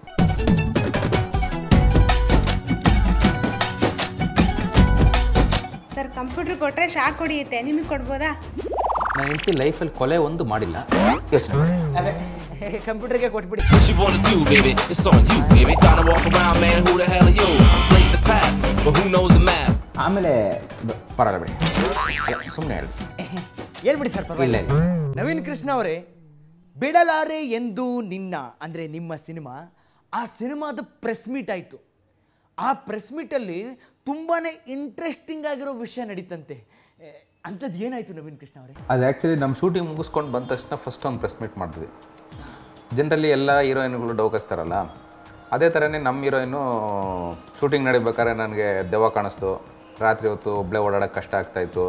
ಸರ್ ಕಂಪ್ಯೂಟರ್ ಕೊಟ್ಟರೆ ಶಾಕ್ ಹೊಡಿಯುತ್ತೆ ನಿಮಗೆ ಕೊಡ್ಬೋದಾ ನನ್ನ ಹೆಂಡತಿ ಲೈಫಲ್ಲಿ ಕೊಲೆ ಒಂದು ಮಾಡಿಲ್ಲ ಯೋಚನೆ ಮಾಡಿ ಕಂಪ್ಯೂಟರ್ಗೆ ಕೊಟ್ಬಿಡಿ What you wanna do, baby? It's on you, baby. Gotta walk around, man. Who the hell are you? Blaze the path, but who knows the math? ಆಮೇಲೆ ಬ- ಪರವಾಗಿಲ್ಲ ಬಿಡಿ ಸುಮ್ಮನೆ ಹೇಳಿ ಹೇಳ್ಬಿಡಿ ಸರ್ ಇಲ್ಲ ಪರವಾಗಿಲ್ಲ ಇಲ್ಲ. ನವೀನ್ ಕೃಷ್ಣ ಅವರೇ ಬಿಡಲಾರೆ ಎಂದು ನಿನ್ನ ಅಂದರೆ ನಿಮ್ಮ ಸಿನಿಮಾ ಆ ಸಿನಿಮಾದ ಪ್ರೆಸ್ ಮೀಟ್ ಆಯಿತು ಆ ಪ್ರೆಸ್ ಮೀಟಲ್ಲಿ ತುಂಬಾ ಇಂಟ್ರೆಸ್ಟಿಂಗ್ ಆಗಿರೋ ವಿಷಯ ನಡೀತಂತೆ ಏ, ಅಂಥದ್ದು ಏನಾಯಿತು ನವೀನ್ ಕೃಷ್ಣ ಅವರೇ ಅದು ಆ್ಯಕ್ಚುಲಿ ನಮ್ಮ ಶೂಟಿಂಗ್ ಮುಗಿಸ್ಕೊಂಡು ಬಂದ ತಕ್ಷಣ ಫಸ್ಟ್ ಒಂದು ಪ್ರೆಸ್ ಮೀಟ್ ಮಾಡಿದ್ವಿ ಜನರಲಿ ಎಲ್ಲ ಹೀರೋಯಿನ್ಗಳು ಡೌಕಸ್ತಾರಲ್ಲ ಅದೇ ಥರನೇ ನಮ್ಮ ಹೀರೋಯಿನು ಶೂಟಿಂಗ್ ನಡಿಬೇಕಾದ್ರೆ ನನಗೆ ದೆವ್ವ ಕಾಣಿಸ್ತು ರಾತ್ರಿ ಹೊತ್ತು ಒಬ್ಬಳೇ ಓಡಾಡೋಕ್ಕೆ ಕಷ್ಟ ಆಗ್ತಾಯಿತ್ತು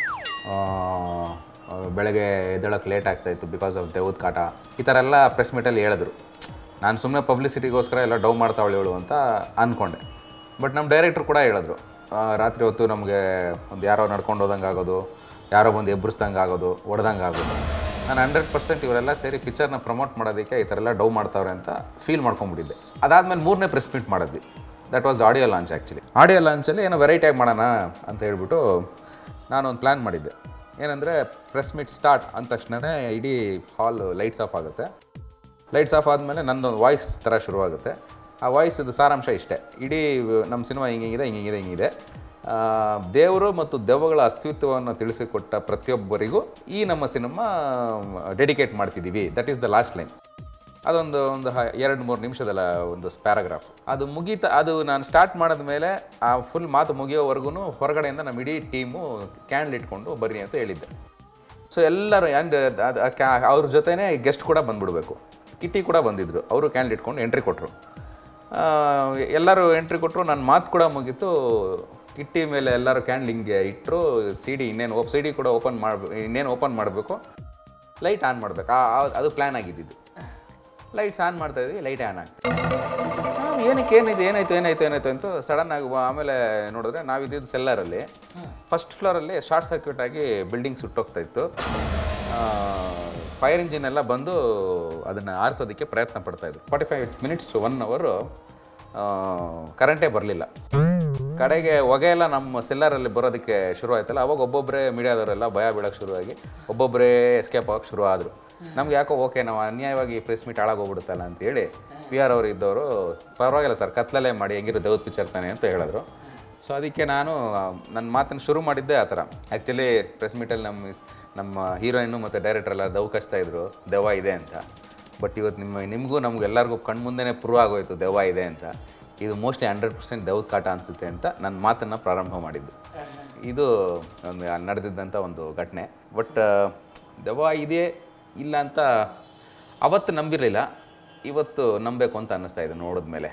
ಬೆಳಗ್ಗೆ ಎದ್ದೇಳೋಕ್ಕೆ ಲೇಟ್ ಆಗ್ತಾಯಿತ್ತು ಬಿಕಾಸ್ ಆಫ್ ದೆವ್ವದ ಕಾಟ ಈ ಥರ ಎಲ್ಲ ಪ್ರೆಸ್ ಮೀಟಲ್ಲಿ ಹೇಳಿದ್ರು ನಾನು ಸುಮ್ಮನೆ ಪಬ್ಲಿಸಿಟಿಗೋಸ್ಕರ ಎಲ್ಲ ಡೌ ಮಾಡ್ತಾವಳೆ ಇವಳು ಅಂತ ಅಂದ್ಕೊಂಡೆ ಬಟ್ ನಮ್ಮ ಡೈರೆಕ್ಟ್ರು ಕೂಡ ಹೇಳಿದ್ರು ಆ, ರಾತ್ರಿ ಹೊತ್ತು ನಮಗೆ ಒಂದು ಯಾರೋ ನಡ್ಕೊಂಡು ಹೋದಂಗೆ ಆಗೋದು ಯಾರೋ ಬಂದು ಎಬ್ಬರಿಸ್ದಂಗೆ ಆಗೋದು ಹೊಡೆದಂಗೆ ಆಗೋದು ನಾನು ಹಂಡ್ರೆಡ್ ಪರ್ಸೆಂಟ್ ಇವರೆಲ್ಲ ಸೇರಿ ಪಿಕ್ಚರ್ನ ಪ್ರಮೋಟ್ ಮಾಡೋದಕ್ಕೆ ಈ ಥರ ಎಲ್ಲ ಡೌ ಮಾಡ್ತಾವ್ರೆ ಅಂತ ಫೀಲ್ ಮಾಡ್ಕೊಂಡ್ಬಿಟ್ಟಿದ್ದೆ ಅದಾದಮೇಲೆ ಮೂರನೇ ಪ್ರೆಸ್ ಮೀಟ್ ಮಾಡಿದ್ವಿ that was audio launch actually audio ಲಾಂಚಲ್ಲಿ ಏನೋ ವೆರೈಟಿಯಾಗಿ ಮಾಡೋಣ ಅಂತ ಹೇಳ್ಬಿಟ್ಟು ನಾನೊಂದು ಪ್ಲ್ಯಾನ್ ಮಾಡಿದ್ದೆ ಏನಂದರೆ ಪ್ರೆಸ್ ಮೀಟ್ ಸ್ಟಾರ್ಟ್ ಅಂದ ತಕ್ಷಣವೇ ಇಡೀ ಹಾಲ್ ಲೈಟ್ಸ್ ಆಫ್ ಆಗುತ್ತೆ ಲೈಟ್ಸ್ ಆಫ್ ಆದಮೇಲೆ ನಂದೊಂದು ವಾಯ್ಸ್ ಥರ ಶುರುವಾಗುತ್ತೆ ಆ ವಾಯ್ಸದ ಸಾರಾಂಶ ಇಷ್ಟೇ ಇಡೀ ನಮ್ಮ ಸಿನಿಮಾ ಹಿಂಗಿದೆ ಹಿಂಗಿದೆ ಹಿಂಗಿದೆ ದೇವರು ಮತ್ತು ದೆವ್ವಗಳ ಅಸ್ತಿತ್ವವನ್ನು ತಿಳಿಸಿಕೊಟ್ಟ ಪ್ರತಿಯೊಬ್ಬರಿಗೂ ಈ ನಮ್ಮ ಸಿನಿಮಾ ಡೆಡಿಕೇಟ್ ಮಾಡ್ತಿದ್ದೀವಿ that is the last line ಅದೊಂದು ಒಂದು ಹ- ಎರಡು ಮೂರು ನಿಮಿಷದ ಒಂದು ಪ್ಯಾರಾಗ್ರಾಫ್ ಅದು ಮುಗೀತ ಅದು ನಾನು ಸ್ಟಾರ್ಟ್ ಮಾಡಿದ ಮೇಲೆ ಆ ಫುಲ್ ಮಾತು ಮುಗಿಯೋವರೆಗೂ ಹೊರಗಡೆಯಿಂದ ನಮ್ಮ ಇಡೀ ಟೀಮು ಕ್ಯಾಂಡಲ್ ಇಟ್ಕೊಂಡು ಬರ್ರಿ ಅಂತ ಹೇಳಿದ್ದೆ ಸೊ ಎಲ್ಲರೂ ಆ್ಯಂಡ್ ಅವ್ರ ಜೊತೆನೇ ಗೆಸ್ಟ್ ಕೂಡ ಬಂದ್ಬಿಡ್ಬೇಕು ಕಿಟ್ಟಿ ಕೂಡ ಬಂದಿದ್ರು ಅವರು ಕ್ಯಾಂಡಲ್ ಇಟ್ಕೊಂಡು ಎಂಟ್ರಿ ಕೊಟ್ಟರು ಎಲ್ಲರೂ ಎಂಟ್ರಿ ಕೊಟ್ಟರು ನನ್ನ ಮಾತು ಕೂಡ ಮುಗೀತು ಕಿಟ್ಟಿ ಮೇಲೆ ಎಲ್ಲರೂ ಕ್ಯಾಂಡಲ್ ಹಿಂಗೆ ಇಟ್ಟರು ಸಿ ಡಿ ಇನ್ನೇನು ಓಪ್ ಸಿ ಡಿ ಕೂಡ ಓಪನ್ ಮಾಡಬೇಕು ಇನ್ನೇನು ಓಪನ್ ಮಾಡಬೇಕು ಲೈಟ್ ಆನ್ ಮಾಡಬೇಕು ಅದು ಪ್ಲ್ಯಾನ್ ಆಗಿದ್ದಿದ್ದು ಲೈಟ್ಸ್ ಆನ್ ಮಾಡ್ತಾ ಇದ್ವಿ ಲೈಟ್ ಆನ್ ಆಗ್ತದೆ ನಾವು ಏನಕ್ಕೆ ಏನಿದೆ ಏನಾಯ್ತು ಏನಾಯ್ತು ಏನಾಯ್ತು ಅಂತ ಸಡನ್ ಆಗಿ ವ- ಆಮೇಲೆ ನೋಡಿದ್ರೆ ನಾವಿದ್ದಿದ್ದು ಸೆಲ್ಲರಲ್ಲಿ ಫಸ್ಟ್ ಫ್ಲೋರಲ್ಲಿ ಶಾರ್ಟ್ ಸರ್ಕ್ಯೂಟ್ ಆಗಿ ಬಿಲ್ಡಿಂಗ್ ಸುಟ್ಟೋಗ್ತಾ ಇತ್ತು ಫೈರ್ ಇಂಜಿನ್ ಎಲ್ಲ ಬಂದು ಅದನ್ನು ಆರಿಸೋದಕ್ಕೆ ಪ್ರಯತ್ನ ಪಡ್ತಾ ಇದ್ರು ಫಾರ್ಟಿ ಫೈವ್ ಮಿನಿಟ್ಸ್ ಒನ್ ಅವರು ಕರೆಂಟೇ ಬರಲಿಲ್ಲ ಕಡೆಗೆ ಹೊಗೆ ಎಲ್ಲ ನಮ್ಮ ಸೆಲ್ಲರಲ್ಲಿ ಬರೋದಕ್ಕೆ ಶುರು ಆಯ್ತಲ್ಲ ಅವಾಗ ಒಬ್ಬೊಬ್ಬರೇ ಮೀಡಿಯಾದವರೆಲ್ಲ ಭಯ ಬೀಳೋಕ್ಕೆ ಶುರುವಾಗಿ ಒಬ್ಬೊಬ್ಬರೇ ಎಸ್ಕೇಪ್ ಆಗೋಕ್ಕೆ ಶುರು ಆದರು ನಮ್ಗೆ ಯಾಕೋ ಓಕೆ ನಾವು ಅನ್ಯಾಯವಾಗಿ ಪ್ರೆಸ್ ಮೀಟ್ ಹಾಳಾಗೋಗ್ಬಿಡುತ್ತಲ್ಲ ಅಂತೇಳಿ ಪಿ ಆರ್ ಅವರು ಇದ್ದವರು ಪರವಾಗಿಲ್ಲ ಸರ್ ಕತ್ಲಲ್ಲೇ ಮಾಡಿ ಹೆಂಗಿರೋ ದೇವದ ಪಿಕ್ಚರ್ ತಾನೆ ಅಂತ ಹೇಳಿದ್ರು ಸೊ ಅದಕ್ಕೆ ನಾನು ನನ್ನ ಮಾತನ್ನು ಶುರು ಮಾಡಿದ್ದೆ ಆ ಥರ ಆ್ಯಕ್ಚುಲಿ ಪ್ರೆಸ್ ಮೀಟಲ್ಲಿ ನಮ್ಮ ನಮ್ಮ ಹೀರೋಯಿನ್ನು ಮತ್ತು ಡೈರೆಕ್ಟರ್ ಎಲ್ಲ ದೌಕಸ್ತಾ ಇದ್ರು ದೆವ್ವ ಇದೆ ಅಂತ ಬಟ್ ಇವತ್ತು ನಿಮ್ಮ ನಿಮಗೂ ನಮ್ಗೆ ಎಲ್ಲರಿಗೂ ಕಣ್ಮುಂದೆನೇ ಪ್ರೂವ್ ಆಗೋಯ್ತು ದೆವ್ವ ಇದೆ ಅಂತ ಇದು ಮೋಸ್ಟ್ಲಿ ಹಂಡ್ರೆಡ್ ಪರ್ಸೆಂಟ್ ದೆವ್ವದ ಕಾಟ ಅನಿಸುತ್ತೆ ಅಂತ ನನ್ನ ಮಾತನ್ನು ಪ್ರಾರಂಭ ಮಾಡಿದ್ದು ಇದು ಒಂದು ನಡೆದಿದ್ದಂಥ ಒಂದು ಘಟನೆ ಬಟ್ ದೆವ್ವ ಇದೆ ಇಲ್ಲ ಅಂತ ಅವತ್ತು ನಂಬಿರಲಿಲ್ಲ ಇವತ್ತು ನಂಬೇಕು ಅಂತ ಅನ್ನಿಸ್ತಾ ಇದೆ ನೋಡಿದ್ಮೇಲೆ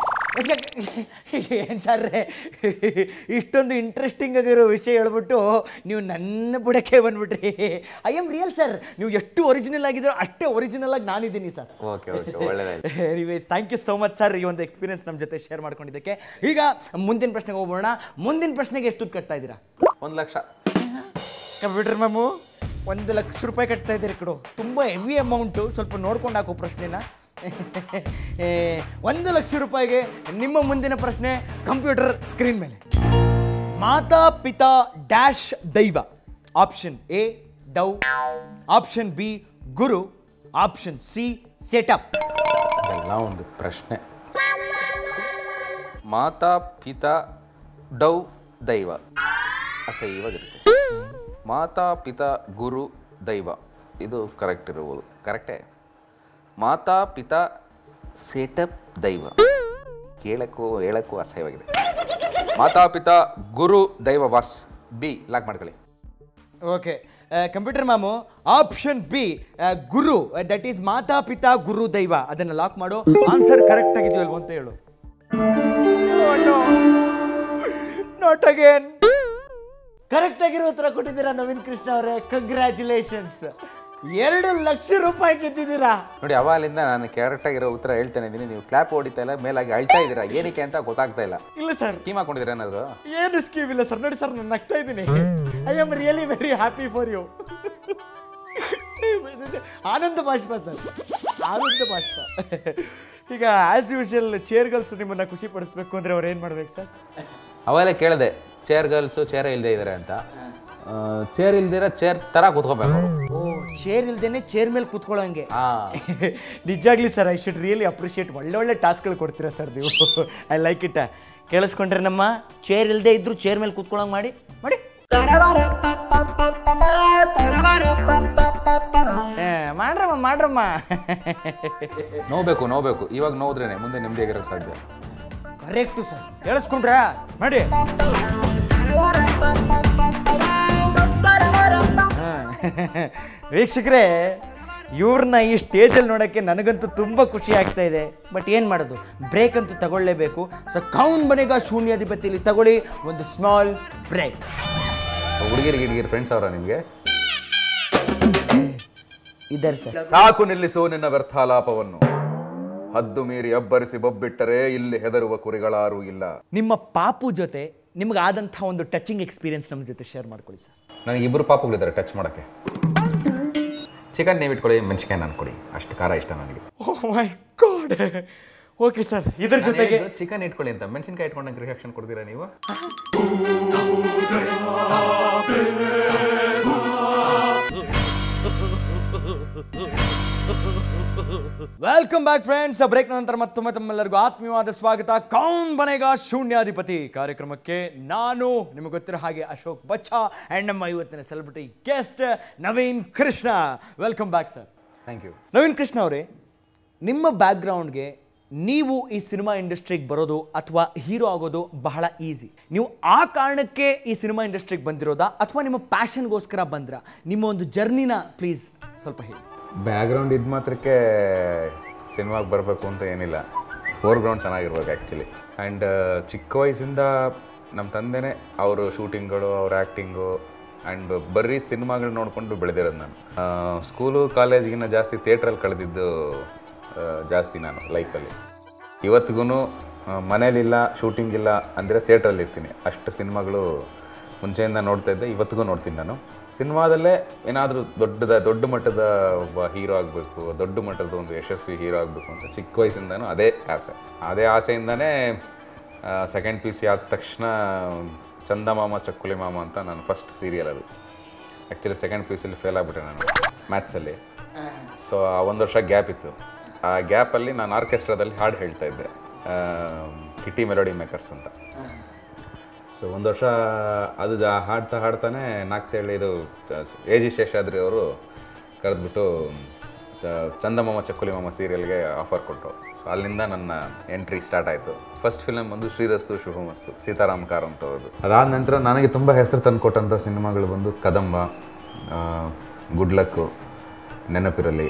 ಏನು ಸರ್ ಇಷ್ಟೊಂದು ಇಂಟ್ರೆಸ್ಟಿಂಗ್ ಆಗಿರೋ ವಿಷಯ ಹೇಳ್ಬಿಟ್ಟು ನೀವು ನನ್ನ ಬುಡಕ್ಕೆ ಬಂದ್ಬಿಟ್ರಿ ಐ ಆಮ್ ರಿಯಲ್ ಸರ್ ನೀವು ಎಷ್ಟು ಒರಿಜಿನಲ್ ಆಗಿದ್ದೀರೋ ಅಷ್ಟೇ ಒರಿಜಿನಲ್ ಆಗಿ ನಾನಿದ್ದೀನಿ ಸರ್ ಓಕೆ ಓಕೆ ಒಳ್ಳೆಯದಾಯ್ತು anyways thank you so much sir ಈ ಒಂದು ಎಕ್ಸ್ಪೀರಿಯನ್ಸ್ ನಮ್ಮ ಜೊತೆ ಶೇರ್ ಮಾಡ್ಕೊಂಡಿದ್ದಕ್ಕೆ ಈಗ ಮುಂದಿನ ಪ್ರಶ್ನೆಗೆ ಹೋಗೋಣ ಮುಂದಿನ ಪ್ರಶ್ನೆಗೆ ಎಷ್ಟು ದುಡ್ಡು ಕಟ್ತಾ ಇದ್ದೀರಾ ಒಂದು ಲಕ್ಷ ಕಂಪ್ಯೂಟರ್ ಮ್ಯಾಮು ಒಂದು ಲಕ್ಷ ರೂಪಾಯಿ ಕಟ್ತಾ ಇದ್ದೀರಿ ಕಡು ತುಂಬ ಹೆವಿ ಅಮೌಂಟು ಸ್ವಲ್ಪ ನೋಡ್ಕೊಂಡು ಹಾಕೋ ಪ್ರಶ್ನೆನ ಏ, ಒಂದು ಲಕ್ಷ ರೂಪಾಯಿಗೆ ನಿಮ್ಮ ಮುಂದಿನ ಪ್ರಶ್ನೆ ಕಂಪ್ಯೂಟರ್ ಸ್ಕ್ರೀನ್ ಮೇಲೆ ಮಾತಾ ಪಿತಾ ಡ್ಯಾಶ್ ದೈವ ಆಪ್ಷನ್ ಎ ಡೌ ಆಪ್ಷನ್ ಬಿ ಗುರು ಆಪ್ಷನ್ ಸಿ ಸೆಟಪ್ ಎಲ್ಲ ಒಂದು ಪ್ರಶ್ನೆ ಮಾತಾ ಪಿತಾ ಡೌ ದೈವ ಅಸಹ್ಯವಾಗಿರುತ್ತೆ ಮಾತಾ ಪಿತಾ ಗುರು ದೈವ ಇದು ಕರೆಕ್ಟ್ ಇರ್ಬೋದು ಕರೆಕ್ಟೇ ಮಾತಾ ಪಿತಾ ಸೆಟಪ್ ದೈವ ಕೇಳಕ್ಕೂ ಹೇಳಕ್ಕೂ ಅಸಹ್ಯವಾಗಿದೆ ಮಾತಾ ಪಿತಾ ಗುರು ದೈವ ಬಾಸ್ ಬಿ ಲಾಕ್ ಮಾಡ್ಕೊಳ್ಳಿ ಓಕೆ ಕಂಪ್ಯೂಟರ್ ಮ್ಯಾಮು ಆಪ್ಷನ್ ಬಿ ಗುರು ದಟ್ ಈಸ್ ಮಾತಾ ಪಿತಾ ಗುರು ದೈವ ಅದನ್ನು ಲಾಕ್ ಮಾಡು ಆನ್ಸರ್ ಕರೆಕ್ಟ್ ಆಗಿದೆಯೋ ಅಲ್ವೋ ಅಂತ ಹೇಳು ನಾಟ್ ಅಗೇನ್ ಕರೆಕ್ಟ್ ಆಗಿರೋ ಉತ್ತರ ಕೊಟ್ಟಿದ್ದೀರಾ ನವೀನ್ ಕೃಷ್ಣ ಅವರೇ ಕಂಗ್ರ್ಯಾಚುಲೇಷನ್ಸ್ ಎರಡು ಲಕ್ಷ ರೂಪಾಯಿ ಗೆದ್ದಿದ್ದೀರಾ ನೋಡಿ ಅವಾಗಲಿಂದ ನಾನು ಕರೆಕ್ಟಾಗಿರೋ ಉತ್ತರ ಹೇಳ್ತಾನೆ ಇದ್ದೀನಿ ನೀವು ಕ್ಲಾಪ್ ಹೊಡಿತಾ ಇಲ್ಲ ಮೇಲಾಗಿ ಅಳ್ತಾ ಇದ್ದೀರಾ ಏನಕ್ಕೆ ಅಂತ ಗೊತ್ತಾಗ್ತಾ ಇಲ್ಲ ಇಲ್ಲ ಸರ್ ಟೀಮ್ ಹಾಕೊಂಡಿದ್ದೀರಾ ಏನಾದ್ರು ಏನು ಸ್ಕೀಮ್ ಇಲ್ಲ ಸರ್ ನೋಡಿ ಸರ್ ನಾನು ನಗ್ತಾ ಇದ್ದೀನಿ I am really very happy for you ಆನಂದ ಬಾಷ್ಪ ಸರ್ ಆನಂದ ಬಾಷ್ಪ ಈಗ ಆಸ್ ಯೂಶಲ್ ಚೇರ್ ಗರ್ಲ್ಸ್ ನಿಮ್ಮನ್ನ ಖುಷಿ ಪಡಿಸ್ಬೇಕು ಅಂದ್ರೆ ಅವ್ರು ಏನು ಮಾಡ್ಬೇಕು ಸರ್ ಅವೆಲ್ಲ ಕೇಳಿದೆ ಚೇರ್ ಗರ್ಲ್ಸು ಚೇರ್ ಇಲ್ಲದೆ ಇದ್ದಾರೆ ಅಂತ ಚೇರ್ ಇಲ್ದಿರ ಚೇರ್ ಥರ ಕೂತ್ಕೋಬೇಕು ಅವರು ಓ ಚೇರ್ ಇಲ್ದೇನೆ ಚೇರ್ ಮೇಲೆ ಕೂತ್ಕೊಳ್ಳೋಂಗೆ ಹಾಂ ನಿಜಾಗ್ಲಿ sir I should really appreciate ಒಳ್ಳೆ ಒಳ್ಳೆ ಟಾಸ್ಕ್ಗಳು ಕೊಡ್ತೀರಾ ಸರ್ ನೀವು ಐ ಲೈಕ್ ಇಟ್ ಕೇಳಿಸ್ಕೊಂಡ್ರೆ ನಮ್ಮ ಚೇರ್ ಇಲ್ಲದೆ ಇದ್ರು ಚೇರ್ ಮೇಲೆ ಕೂತ್ಕೊಳ್ಳೋಂಗೆ ಮಾಡಿ ಮಾಡಿ ಏ, ಮಾಡ್ರಮ್ಮ ಮಾಡ್ರಮ್ಮ ನೋಬೇಕು ನೋಬೇಕು ಇವಾಗ ನೋಡಿದ್ರೇನೆ ಮುಂದೆ ನೆಮ್ಮದಿಯಾಗಿರೋಕ್ಕೆ ಸಾಧ್ಯ ಕರೆಕ್ಟು ಸರ್ ಕೇಳಿಸ್ಕೊಂಡ್ರಾ ಮಾಡಿ ಹಾ. ವೀಕ್ಷಕರೇ ಇವ್ರನ್ನ ಈ ಸ್ಟೇಜಲ್ಲಿ ನೋಡೋಕ್ಕೆ ನನಗಂತೂ ತುಂಬ ಖುಷಿ ಆಗ್ತಾ ಇದೆ ಬಟ್ ಏನು ಮಾಡೋದು ಬ್ರೇಕ್ ಅಂತೂ ತಗೊಳ್ಳೇಬೇಕು ಸೊ ಕೌನ್ ಮನೆಗ ಶೂನ್ಯಾಧಿಪತಿಲಿ ತಗೊಳ್ಳಿ ಒಂದು ಸ್ಮಾಲ್ ಬ್ರೇಕ್ ಹುಡುಗಿರು ಗಿಡ್ಗಿರು ಫ್ರೆಂಡ್ಸ್ ಅವರ ನಿಮಗೆ ಇದ್ದಾರೆ ಸರ್ ಸಾಕು ನಿಲ್ಲಿಸು ನಿನ್ನ ವ್ಯರ್ಥಾಲಾಪವನ್ನು ಹದ್ದು ಮೀರಿ ಅಬ್ಬರಿಸಿ ಬೊಬ್ಬಿಟ್ಟರೆ ಇಲ್ಲಿ ಹೆದರುವ ಕುರಿಗಳಾರೂ ಇಲ್ಲ ನಿಮ್ಮ ಪಾಪು ಜೊತೆ ನಿಮಗಾದಂಥ ಒಂದು ಟಚಿಂಗ್ ಎಕ್ಸ್ಪೀರಿಯನ್ಸ್ ನಮ್ಮ ಜೊತೆ ಶೇರ್ ಮಾಡ್ಕೊಳ್ಳಿ ಸರ್ ನನಗೆ ಇಬ್ಬರು ಪಾಪಗಳಿದ್ದಾರೆ ಟಚ್ ಮಾಡೋಕ್ಕೆ ಚಿಕನ್ ನೀವು ಇಟ್ಕೊಳ್ಳಿ ಮೆಣಸಿನ್ಕಾಯಿ ನಾನು ಕೊಡಿ ಅಷ್ಟು ಖಾರ ಇಷ್ಟ ನನಗೆ oh my god okay sir ಇದ್ರ ಜೊತೆಗೆ ಚಿಕನ್ ಇಟ್ಕೊಳ್ಳಿ ಅಂತ ಮೆಣಸಿನ್ಕಾಯಿ ಇಟ್ಕೊಂಡಂಗೆ ರಿಯಾಕ್ಷನ್ ಕೊಡ್ತೀರಾ ನೀವು ವೆಲ್ಕಮ್ ಬ್ಯಾಕ್ ಫ್ರೆಂಡ್ಸ್ ಬ್ರೇಕ್ ನಂತರ ಮತ್ತೊಮ್ಮೆ ತಮ್ಮೆಲ್ಲರಿಗೂ ಆತ್ಮೀಯವಾದ ಸ್ವಾಗತ ಕೌನ್ ಬನೆಗ ಶೂನ್ಯಾಧಿಪತಿ ಕಾರ್ಯಕ್ರಮಕ್ಕೆ ನಾನು ನಿಮಗೆ ಗೊತ್ತಿರೋ ಹಾಗೆ ಅಶೋಕ್ ಬಚ್ಚಾ ಆ್ಯಂಡ್ ನಮ್ಮ ಇವತ್ತಿನ celebrity guest Naveen Krishna welcome back sir thank you Naveen Krishna ಅವರೇ ನಿಮ್ಮ ಬ್ಯಾಕ್ಗ್ರೌಂಡ್ಗೆ ನೀವು ಈ ಸಿನಿಮಾ ಇಂಡಸ್ಟ್ರಿಗೆ ಬರೋದು ಅಥವಾ ಹೀರೋ ಆಗೋದು ಬಹಳ ಈಸಿ ನೀವು ಆ ಕಾರಣಕ್ಕೆ ಈ ಸಿನಿಮಾ ಇಂಡಸ್ಟ್ರಿಗೆ ಬಂದಿರೋದಾ ಅಥವಾ ನಿಮ್ಮ ಪ್ಯಾಷನ್ಗೋಸ್ಕರ ಬಂದ್ರಾ ನಿಮ್ಮ ಒಂದು ಜರ್ನಿನ ಪ್ಲೀಸ್ ಸ್ವಲ್ಪ ಹೇಳಿ ಬ್ಯಾಕ್ಗ್ರೌಂಡ್ ಇದು ಮಾತ್ರಕ್ಕೆ ಸಿನಿಮಾಗೆ ಬರಬೇಕು ಅಂತ ಏನಿಲ್ಲ ಫೋರ್ಗ್ರೌಂಡ್ ಚೆನ್ನಾಗಿರ್ಬೇಕು ಆ್ಯಕ್ಚುಲಿ ಆ್ಯಂಡ್ ಚಿಕ್ಕ ವಯಸ್ಸಿಂದ ನಮ್ಮ ತಂದೆನೇ ಅವರು ಶೂಟಿಂಗ್ಗಳು ಅವ್ರ ಆ್ಯಕ್ಟಿಂಗು ಆ್ಯಂಡ್ ಬರೀ ಸಿನಿಮಾಗಳು ನೋಡಿಕೊಂಡು ಬೆಳೆದಿರೋದು ನಾನು ಸ್ಕೂಲು ಕಾಲೇಜಿಗಿನ್ನ ಜಾಸ್ತಿ ಥಿಯೇಟ್ರಲ್ಲಿ ಕಳೆದಿದ್ದು ಆ, ಜಾಸ್ತಿ ನಾನು ಲೈಫಲ್ಲಿ ಇವತ್ತಿಗೂ ಮನೇಲಿಲ್ಲ ಶೂಟಿಂಗ್ ಇಲ್ಲ ಅಂದರೆ ಥಿಯೇಟ್ರಲ್ಲಿ ಇರ್ತೀನಿ ಅಷ್ಟು ಸಿನಿಮಾಗಳು ಮುಂಚೆಯಿಂದ ನೋಡ್ತಾ ಇದ್ದೆ ಇವತ್ತಿಗೂ ನೋಡ್ತೀನಿ ನಾನು ಸಿನಿಮಾದಲ್ಲೇ ಏನಾದರೂ ದೊಡ್ಡದ ದೊಡ್ಡ ಮಟ್ಟದ ಒಬ್ಬ ಹೀರೋ ಆಗಬೇಕು ದೊಡ್ಡ ಮಟ್ಟದ ಒಂದು ಯಶಸ್ವಿ ಹೀರೋ ಆಗಬೇಕು ಅಂತ ಚಿಕ್ಕ ವಯಸ್ಸಿಂದನೂ ಅದೇ ಆಸೆ ಅದೇ ಆಸೆಯಿಂದನೇ ಸೆಕೆಂಡ್ ಪಿ ಸಿ ಆದ ತಕ್ಷಣ ಚಂದಮಾಮ ಚಕ್ಕುಲಿ ಮಾಮ ಅಂತ ನಾನು ಫಸ್ಟ್ ಸೀರಿಯಲ್ ಅದು ಆ್ಯಕ್ಚುಲಿ ಸೆಕೆಂಡ್ ಪಿ ಯು ಸಿಲಿ ಫೇಲ್ ಆಗಿಬಿಟ್ಟೆ ನಾನು ಮ್ಯಾಥ್ಸಲ್ಲಿ ಸೊ ಆ ಒಂದು ವರ್ಷ ಗ್ಯಾಪ್ ಇತ್ತು ಆ ಗ್ಯಾಪಲ್ಲಿ ನಾನು ಆರ್ಕೆಸ್ಟ್ರಾದಲ್ಲಿ ಹಾಡು ಹೇಳ್ತಾ ಇದ್ದೆ ಆ, ಕಿಟಿ ಮೆಲೋಡಿ ಮೇಕರ್ಸ್ ಅಂತ ಸೊ ಒಂದು ವರ್ಷ ಅದು ಜಾ- ಹಾಡ್ತಾ ಹಾಡ್ತಾನೆ ನಾಲ್ಕು ಇದು ಎ ಜಿ ಶೇಷಾದ್ರಿ ಅವರು ಕರೆದ್ಬಿಟ್ಟು ಚ- ಚಂದಮಾಮ ಚಕ್ಕುಲಿ ಮಾಮ ಸೀರಿಯಲ್ಗೆ ಆಫರ್ ಕೊಟ್ಟರು ಸೊ ಅಲ್ಲಿಂದ ನನ್ನ ಎಂಟ್ರಿ ಸ್ಟಾರ್ಟ್ ಆಯಿತು ಫಸ್ಟ್ ಫಿಲಮ್ ಬಂದು ಶ್ರೀರಸ್ತು ಶುಭಮಸ್ತು ಸೀತಾರಾಮ್ ಕಾರಂತ ಅವ್ರದ್ದು ಅದಾದ ನಂತರ ನನಗೆ ತುಂಬ ಹೆಸರು ತಂದು ಕೊಟ್ಟಂಥ ಸಿನಿಮಾಗಳು ಬಂದು Kadamba good luck Nenapirali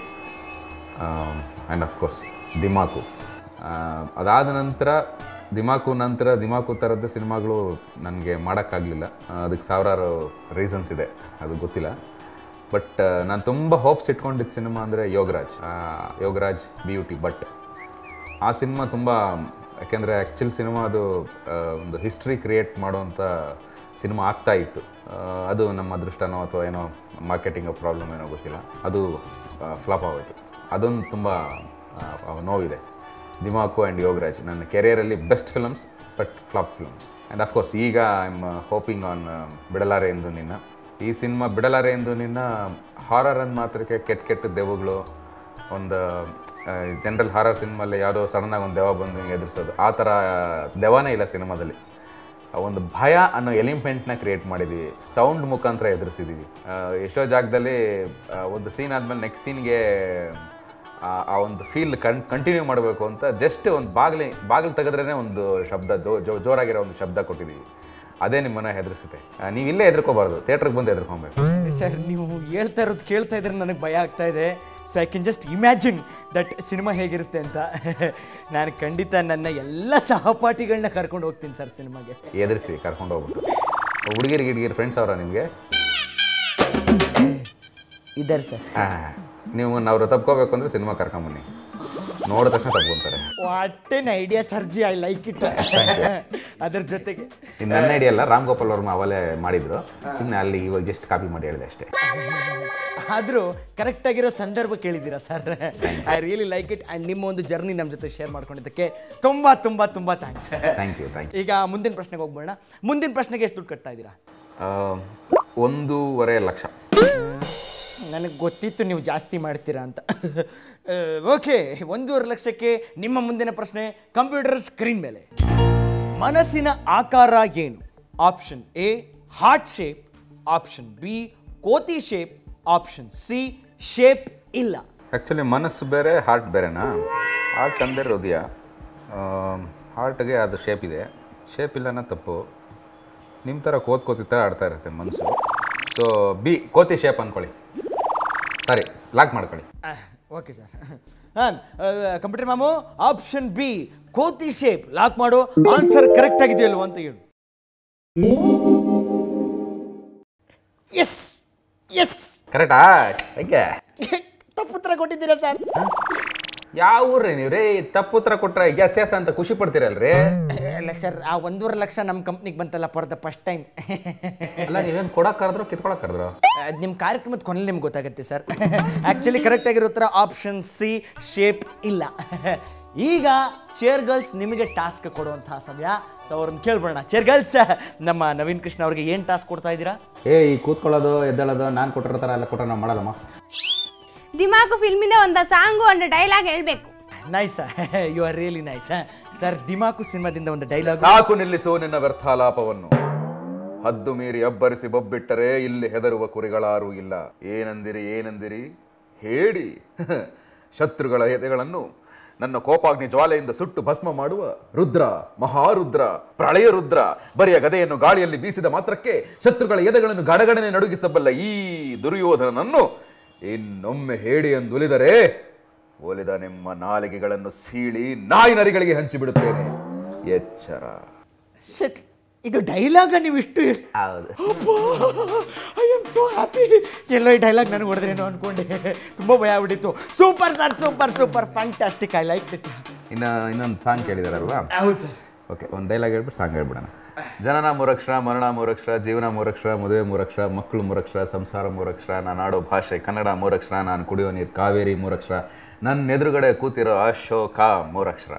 and of course Dimaku ಆ, ಅದಾದ ನಂತರ ದಿಮಾಕು ನಂತರ ದಿಮಾಕು ಥರದ್ದು ಸಿನಿಮಾಗಳು ನನಗೆ ಮಾಡೋಕ್ಕಾಗಲಿಲ್ಲ ಅದಕ್ಕೆ ಸಾವಿರಾರು ರೀಸನ್ಸ್ ಇದೆ ಅದು ಗೊತ್ತಿಲ್ಲ ಬಟ್ ನಾನು ತುಂಬ ಹೋಪ್ಸ್ ಇಟ್ಕೊಂಡಿದ್ದ ಸಿನಿಮಾ ಅಂದರೆ ಯೋಗರಾಜ್ ಆ, Yogaraj B U T Bhat ಆ ಸಿನಿಮಾ ತುಂಬ ಯಾಕೆಂದರೆ ಆ್ಯಕ್ಚುಲ್ ಸಿನಿಮಾ ಅದು ಆ, ಒಂದು ಹಿಸ್ಟ್ರಿ ಕ್ರಿಯೇಟ್ ಮಾಡುವಂಥ ಸಿನಿಮಾ ಆಗ್ತಾ ಇತ್ತು ಆ, ಅದು ನಮ್ಮ ಅದೃಷ್ಟನೋ ಅಥವಾ ಏನೋ ಮಾರ್ಕೆಟಿಂಗ್ ಪ್ರಾಬ್ಲಮ್ ಏನೋ ಗೊತ್ತಿಲ್ಲ ಅದು ಫ್ಲಾಪ್ ಆಗೋಯ್ತು ಅದೊಂದು ತುಂಬ ಆ, ನೋವಿದೆ ದಿಮಾಕು ಆ್ಯಂಡ್ ಯೋಗರಾಜ್ ನನ್ನ ಕೆರಿಯರಲ್ಲಿ best films but flop films and of course ಈಗ ಐ ಆಮ್ ಹೋಪಿಂಗ್ ಆನ್ ಬಿಡಲಾರೆ ಎಂದು ನಿನ್ನ ಈ ಸಿನಿಮಾ ಬಿಡಲಾರೆ ಎಂದು ನಿನ್ನ ಹಾರರ್ ಅಂದ ಮಾತ್ರಕ್ಕೆ ಕೆಟ್ಟ ಕೆಟ್ಟ ದೆವ್ವಗಳು ಒಂದು ಜನರಲ್ ಹಾರರ್ ಸಿನಿಮಲ್ಲಿ ಯಾವುದೋ ಸಡನ್ನಾಗಿ ಒಂದು ದೆವ್ವ ಬಂದು ಹಿಂಗೆ ಎದುರಿಸೋದು ಆ ಥರ ದೆವ್ವನೇ ಇಲ್ಲ ಸಿನಿಮಾದಲ್ಲಿ ಆ ಒಂದು ಭಯ ಅನ್ನೋ ಎಲಿಮೆಂಟ್ನ ಕ್ರಿಯೇಟ್ ಮಾಡಿದ್ದೀವಿ ಸೌಂಡ್ ಮುಖಾಂತರ ಎದುರಿಸಿದ್ದೀವಿ ಆ, ಎಷ್ಟೋ ಜಾಗದಲ್ಲಿ ಆ, ಒಂದು ಸೀನ್ ಆದಮೇಲೆ ನೆಕ್ಸ್ಟ್ ಸೀನ್ಗೆ ಆ ಒಂದು ಫೀಲ್ ಕನ್ ಕಂಟಿನ್ಯೂ ಮಾಡಬೇಕು ಅಂತ ಜಸ್ಟ್ ಒಂದು ಬಾಗಿಲಿ ಬಾಗಿಲು ತೆಗೆದ್ರೇ ಒಂದು ಶಬ್ದ ಜೋ ಜೋ- ಜೋರಾಗಿರೋ ಒಂದು ಶಬ್ದ ಕೊಟ್ಟಿದ್ದೀವಿ ಅದೇ ನಿಮ್ಮನ್ನ ಹೆದರಿಸುತ್ತೆ ಆ, ನೀವು ಇಲ್ಲೇ ಹೆದರ್ಕೋಬಾರ್ದು ಥಿಯೇಟ್ರಿಗೆ ಬಂದು ಹೆದರ್ಕೊಬೇಕು ಸರ್ ನೀವು ಹೇಳ್ತಾ ಇರೋದು ಕೇಳ್ತಾ ಇದ್ರೆ ನನಗೆ ಭಯ ಆಗ್ತಾ ಇದೆ so I can just imagine that cinema ಹೇಗಿರುತ್ತೆ ಅಂತ ನಾನು ಖಂಡಿತ ನನ್ನ ಎಲ್ಲ ಸಹಪಾಠಿಗಳನ್ನ ಕರ್ಕೊಂಡು ಹೋಗ್ತೀನಿ ಸರ್ ಸಿನಿಮಾಗೆ ಎದುರಿಸಿ ಕರ್ಕೊಂಡು ಹೋಗ್ಬಿಟ್ಟು ಹುಡುಗಿರು ಗಿಡ್ಗಿರು ಫ್ರೆಂಡ್ಸ್ ಅವರ ನಿಮಗೆ ಇದ್ದಾರೆ ಸರ್ ನೀವು ನಾವು ತಪ್ಕೋಬೇಕು ಅಂದರೆ ಸಿನಿಮಾ ಕರ್ಕೊಂಬನ್ನಿ ನೋಡಿದ ತಕ್ಷಣ ತಪ್ಕೊಂತಾರೆ ವಾಟ್ ಎನ್ ಐಡಿಯಾ ಸರ್ಜಿ ಐ ಲೈಕ್ ಇಟ್ ಅದ್ರ ಜೊತೆಗೆ ಇದು ನನ್ನ ಐಡಿಯಾ ಅಲ್ಲ ರಾಮ್ ಗೋಪಾಲ್ ವರ್ಮ ಅವಲೇ ಮಾಡಿದ್ರು ಸುಮ್ಮನೆ ಅಲ್ಲಿ ಇವಾಗ ಜಸ್ಟ್ ಕಾಪಿ ಮಾಡಿ ಹೇಳಿದೆ ಅಷ್ಟೇ ಆದರೂ ಕರೆಕ್ಟಾಗಿರೋ ಸಂದರ್ಭ ಕೇಳಿದ್ದೀರಾ sir I really like it and ನಿಮ್ಮ ಒಂದು ಜರ್ನಿ ನಮ್ಮ ಜೊತೆ ಶೇರ್ ಮಾಡ್ಕೊಂಡಿದ್ದಕ್ಕೆ ತುಂಬ ತುಂಬ ತುಂಬ thanks thank you thank you ಈಗ ಮುಂದಿನ ಪ್ರಶ್ನೆಗೆ ಹೋಗ್ಬೋಣ ಮುಂದಿನ ಪ್ರಶ್ನೆಗೆ ಎಷ್ಟು ದುಡ್ಡು ಕಟ್ತಾ ಇದ್ದೀರಾ ಒಂದೂವರೆ ಲಕ್ಷ ನನಗೆ ಗೊತ್ತಿತ್ತು ನೀವು ಜಾಸ್ತಿ ಮಾಡ್ತೀರಾ ಅಂತ ಓಕೆ ಒಂದೂವರೆ ಲಕ್ಷಕ್ಕೆ ನಿಮ್ಮ ಮುಂದಿನ ಪ್ರಶ್ನೆ ಕಂಪ್ಯೂಟರ್ ಸ್ಕ್ರೀನ್ ಮೇಲೆ ಮನಸ್ಸಿನ ಆಕಾರ ಏನು option A heart shape option B ಕೋತಿ ಶೇಪ್ ಆಪ್ಷನ್ ಸಿ ಶೇಪ್ ಇಲ್ಲ ಆ್ಯಕ್ಚುಲಿ ಮನಸ್ಸು ಬೇರೆ ಹಾರ್ಟ್ ಬೇರೆನಾ ಹಾರ್ಟ್ ಅಂದರೆ ಹೃದಯ ಹಾರ್ಟ್ಗೆ ಅದು ಶೇಪ್ ಇದೆ ಶೇಪ್ ಇಲ್ಲನ ತಪ್ಪು ನಿಮ್ಮ ಥರ ಕೋತ್ ಕೋತಿ ಥರ ಆಡ್ತಾ ಇರುತ್ತೆ ಮನಸ್ಸು ಸೊ ಬಿ ಕೋತಿ ಶೇಪ್ ಅಂದ್ಕೊಳ್ಳಿ ಸಾರಿ ಲಾಕ್ ಮಾಡ್ಕೊಳ್ಳಿ ಓಕೆ ಸರ್ ಹಾಂ ಕಂಪ್ಯೂಟರ್ ಮಾಮು ಆಪ್ಷನ್ ಬಿ ಕೋತಿ ಶೇಪ್ ಲಾಕ್ ಮಾಡು ಆನ್ಸರ್ ಕರೆಕ್ಟ್ ಆಗಿದೆಯಲ್ವ ಅಂತ ಹೇಳು ಎಸ್ ಎಸ್ ಕರೆಕ್ಟಾ ಹೇಗೆ ತಪ್ಪು ಉತ್ತರ ಕೊಟ್ಟಿದ್ದೀರಾ ಸರ್ ಯಾವ ಊರ್ರಿ ನೀವು ರೀ ತಪ್ಪು ಉತ್ತರ ಕೊಟ್ರೆ ಎಸ್ ಎಸ್ ಅಂತ ಖುಷಿ ಪಡ್ತೀರಲ್ರಿ ಅಲ್ಲ ಸರ್ ಆ ಒಂದೂವರೆ ಲಕ್ಷ ನಮ್ಮ ಕಂಪ್ನಿಗೆ ಬಂತಲ್ಲ ಫಾರ್ ದ ಫಸ್ಟ್ ಟೈಮ್ ಅಲ್ಲ ನೀವೇನು ಕೊಡಕ್ಕೆ ಕರೆದ್ರು ಕಿತ್ಕೊಳಕ್ಕೆ ಕರೆದ್ರು ಅದು ನಿಮ್ಮ ಕಾರ್ಯಕ್ರಮದ ಕೊನೆಯಲ್ಲಿ ನಿಮ್ಗೆ ಗೊತ್ತಾಗುತ್ತೆ ಸರ್ ಆ್ಯಕ್ಚುಲಿ ಕರೆಕ್ಟ್ ಆಗಿರೋ ಉತ್ತರ ಆಪ್ಷನ್ ಸಿ ಶೇಪ್ ಇಲ್ಲ ಈಗ ಚೇರ್ ಗರ್ಲ್ಸ್ ನಿಮಗೆ ಟಾಸ್ಕ್ ಕೊಡುವಂತಹ ಸಮಯ ಸೊ ಅವ್ರನ್ನ ಕೇಳ್ಬೋಣ ಚೇರ್ ಗರ್ಲ್ಸ್ ನಮ್ಮ ನವೀನ್ ಕೃಷ್ಣ ಅವ್ರಿಗೆ ಏನು ಟಾಸ್ಕ್ ಕೊಡ್ತಾ ಇದ್ದೀರಾ ಏ ಈ ಕೂತ್ಕೊಳ್ಳೋದು ಎದ್ದೇಳೋದು ನಾನು ಕೊಟ್ಟಿರೋ ಥರ ಎಲ್ಲ ಕೊಟ್ಟರೆ ನಾವು ಮಾಡಲ್ಲಮ್ಮ ದಿಮಾಕು ಫಿಲ್ಮಿಂದ ಒಂದು ಸಾಂಗು ಒಂದು ಡೈಲಾಗ್ ಹೇಳ್ಬೇಕು nice you are really nice sir Dimaku ಸಿನಿಮಾದಿಂದ ಒಂದು ಡೈಲಾಗ್ ಸಾಕು ನಿಲ್ಲಿಸು ನಿನ್ನ ವ್ಯರ್ಥಾಲಾಪವನ್ನು ಹದ್ದು ಮೀರಿ ಅಬ್ಬರಿಸಿ ಬೊಬ್ಬಿಟ್ಟರೆ ಇಲ್ಲಿ ಹೆದರುವ ಕುರಿಗಳಾರೂ ಇಲ್ಲ ಏನಂದಿರಿ ಏನಂದಿರಿ ಹೇಳಿ ಶತ್ರುಗಳ ಎದೆಗಳನ್ನು ನನ್ನ ಕೋಪಾಗ್ನಿ ಜ್ವಾಲೆಯಿಂದ ಸುಟ್ಟು ಭಸ್ಮ ಮಾಡುವ ರುದ್ರ ಮಹಾರುದ್ರ ಪ್ರಳಯ ರುದ್ರ ಬರಿಯ ಗದೆಯನ್ನು ಗಾಳಿಯಲ್ಲಿ ಬೀಸಿದ ಮಾತ್ರಕ್ಕೆ ಶತ್ರುಗಳ ಎದೆಗಳನ್ನು ಗಡಗಡನೆ ನಡುಗಿಸಬಲ್ಲ ಈ ದುರ್ಯೋಧನನನ್ನು ಇನ್ನೊಮ್ಮೆ ಹೇಳಿ ಎಂದುಲಿದರೆ ಒಲಿದ ನಿಮ್ಮ ನಾಲಿಗೆಗಳನ್ನು ಸೀಳಿ ನಾಯಿ ನರಿಗಳಿಗೆ ಹಂಚಿಬಿಡುತ್ತೇನೆ ಎಚ್ಚರ ಶಟ್ ಇದು ಡೈಲಾಗ ನೀವು ಇಷ್ಟು ಹೌದು ಐ ಆಮ್ ಸೋ ಹ್ಯಾಪಿ ಎಲ್ಲೋ ಈ ಡೈಲಾಗ್ ನನಗೆ ಹೊಡೆದ್ರೇನೋ ಅನ್ಕೊಂಡೆ ತುಂಬ ಭಯ ಆಗ್ಬಿಟ್ಟಿತ್ತು super sir super super fantastic I like it ಇನ್ನ ಇನ್ನೊಂದು ಸಾಂಗ್ ಕೇಳಿದಾರಲ್ವಾ ಹೌದು ಸರ್ ಓಕೆ ಒಂದು ಡೈಲಾಗ್ ಹೇಳ್ಬಿಟ್ಟು ಸಾಂಗ್ ಹೇಳ್ಬಿಡೋಣ ಜನನ ಮೂರಕ್ಷರ ಮರಣ ಮೂರಕ್ಷರ ಜೀವನ ಮೂರಕ್ಷರ ಮದುವೆ ಮೂರಕ್ಷರ ಮಕ್ಕಳು ಮೂರಕ್ಷರ ಸಂಸಾರ ಮೂರಕ್ಷರ ನಾನು ಆಡೋ ಭಾಷೆ ಕನ್ನಡ ಮೂರಕ್ಷರ ನಾನು ಕುಡಿಯೋ ನೀರು ಕಾವೇರಿ ಮೂರಕ್ಷರ ನನ್ನ ಎದುರುಗಡೆ ಕೂತಿರೋ ಅಶೋಕ ಮೂರಕ್ಷರ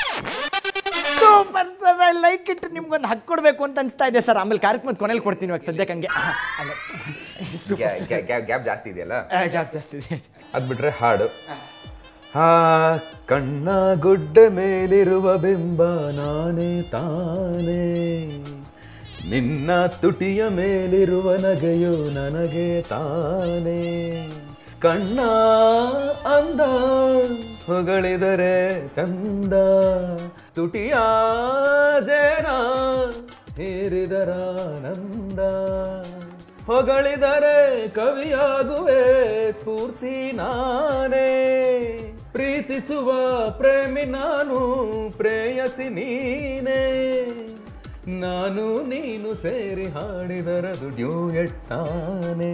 super sir I like it ನಿಮ್ಗೊಂದು ಹಕ್ಕು ಕೊಡಬೇಕು ಅಂತ ಅನಿಸ್ತಾ ಇದೆ ಸರ್ ಆಮೇಲೆ ಕಾರ್ಯಕ್ರಮದ ಕೊನೆಯಲ್ಲಿ ಕೊಡ್ತೀನಿ ಇವಾಗ ಸದ್ಯಕ್ಕೆ ಹಂಗೆ ಆ, ಅಲ್ಲ ಗ್ಯಾಪ್ ಜಾಸ್ತಿ ಇದೆಯಲ್ಲ ಆ, ಗ್ಯಾಪ್ ಜಾಸ್ತಿ ಇದೆ ಅದು ಬಿಟ್ರೆ ಹಾಡು ಹಾ ಕಣ್ಣ ಗುಡ್ಡ ಮೇಲಿರುವ ಬಿಂಬ ನಾನೇ ತಾನೇ ನಿನ್ನ ತುಟಿಯ ಮೇಲಿರುವ ನಗೆಯು ನನಗೆ ತಾನೇ ಕಣ್ಣ ಅಂದ ಹೊಗಳಿದರೆ ಚಂದ ತುಟಿಯ ಜೇನ ಹೇರಿದರಾನಂದ ಹೊಗಳಿದರೆ ಕವಿಯಾಗುವೆ ಸ್ಫೂರ್ತಿ ನಾನೇ ಪ್ರೀತಿಸುವ ಪ್ರೇಮಿ ನಾನು ಪ್ರೇಯಸಿ ನೀನೇ ನಾನು ನೀನು ಸೇರಿ ಹಾಡಿದರದು ಡ್ಯೂಯೆಟ್ ತಾನೇ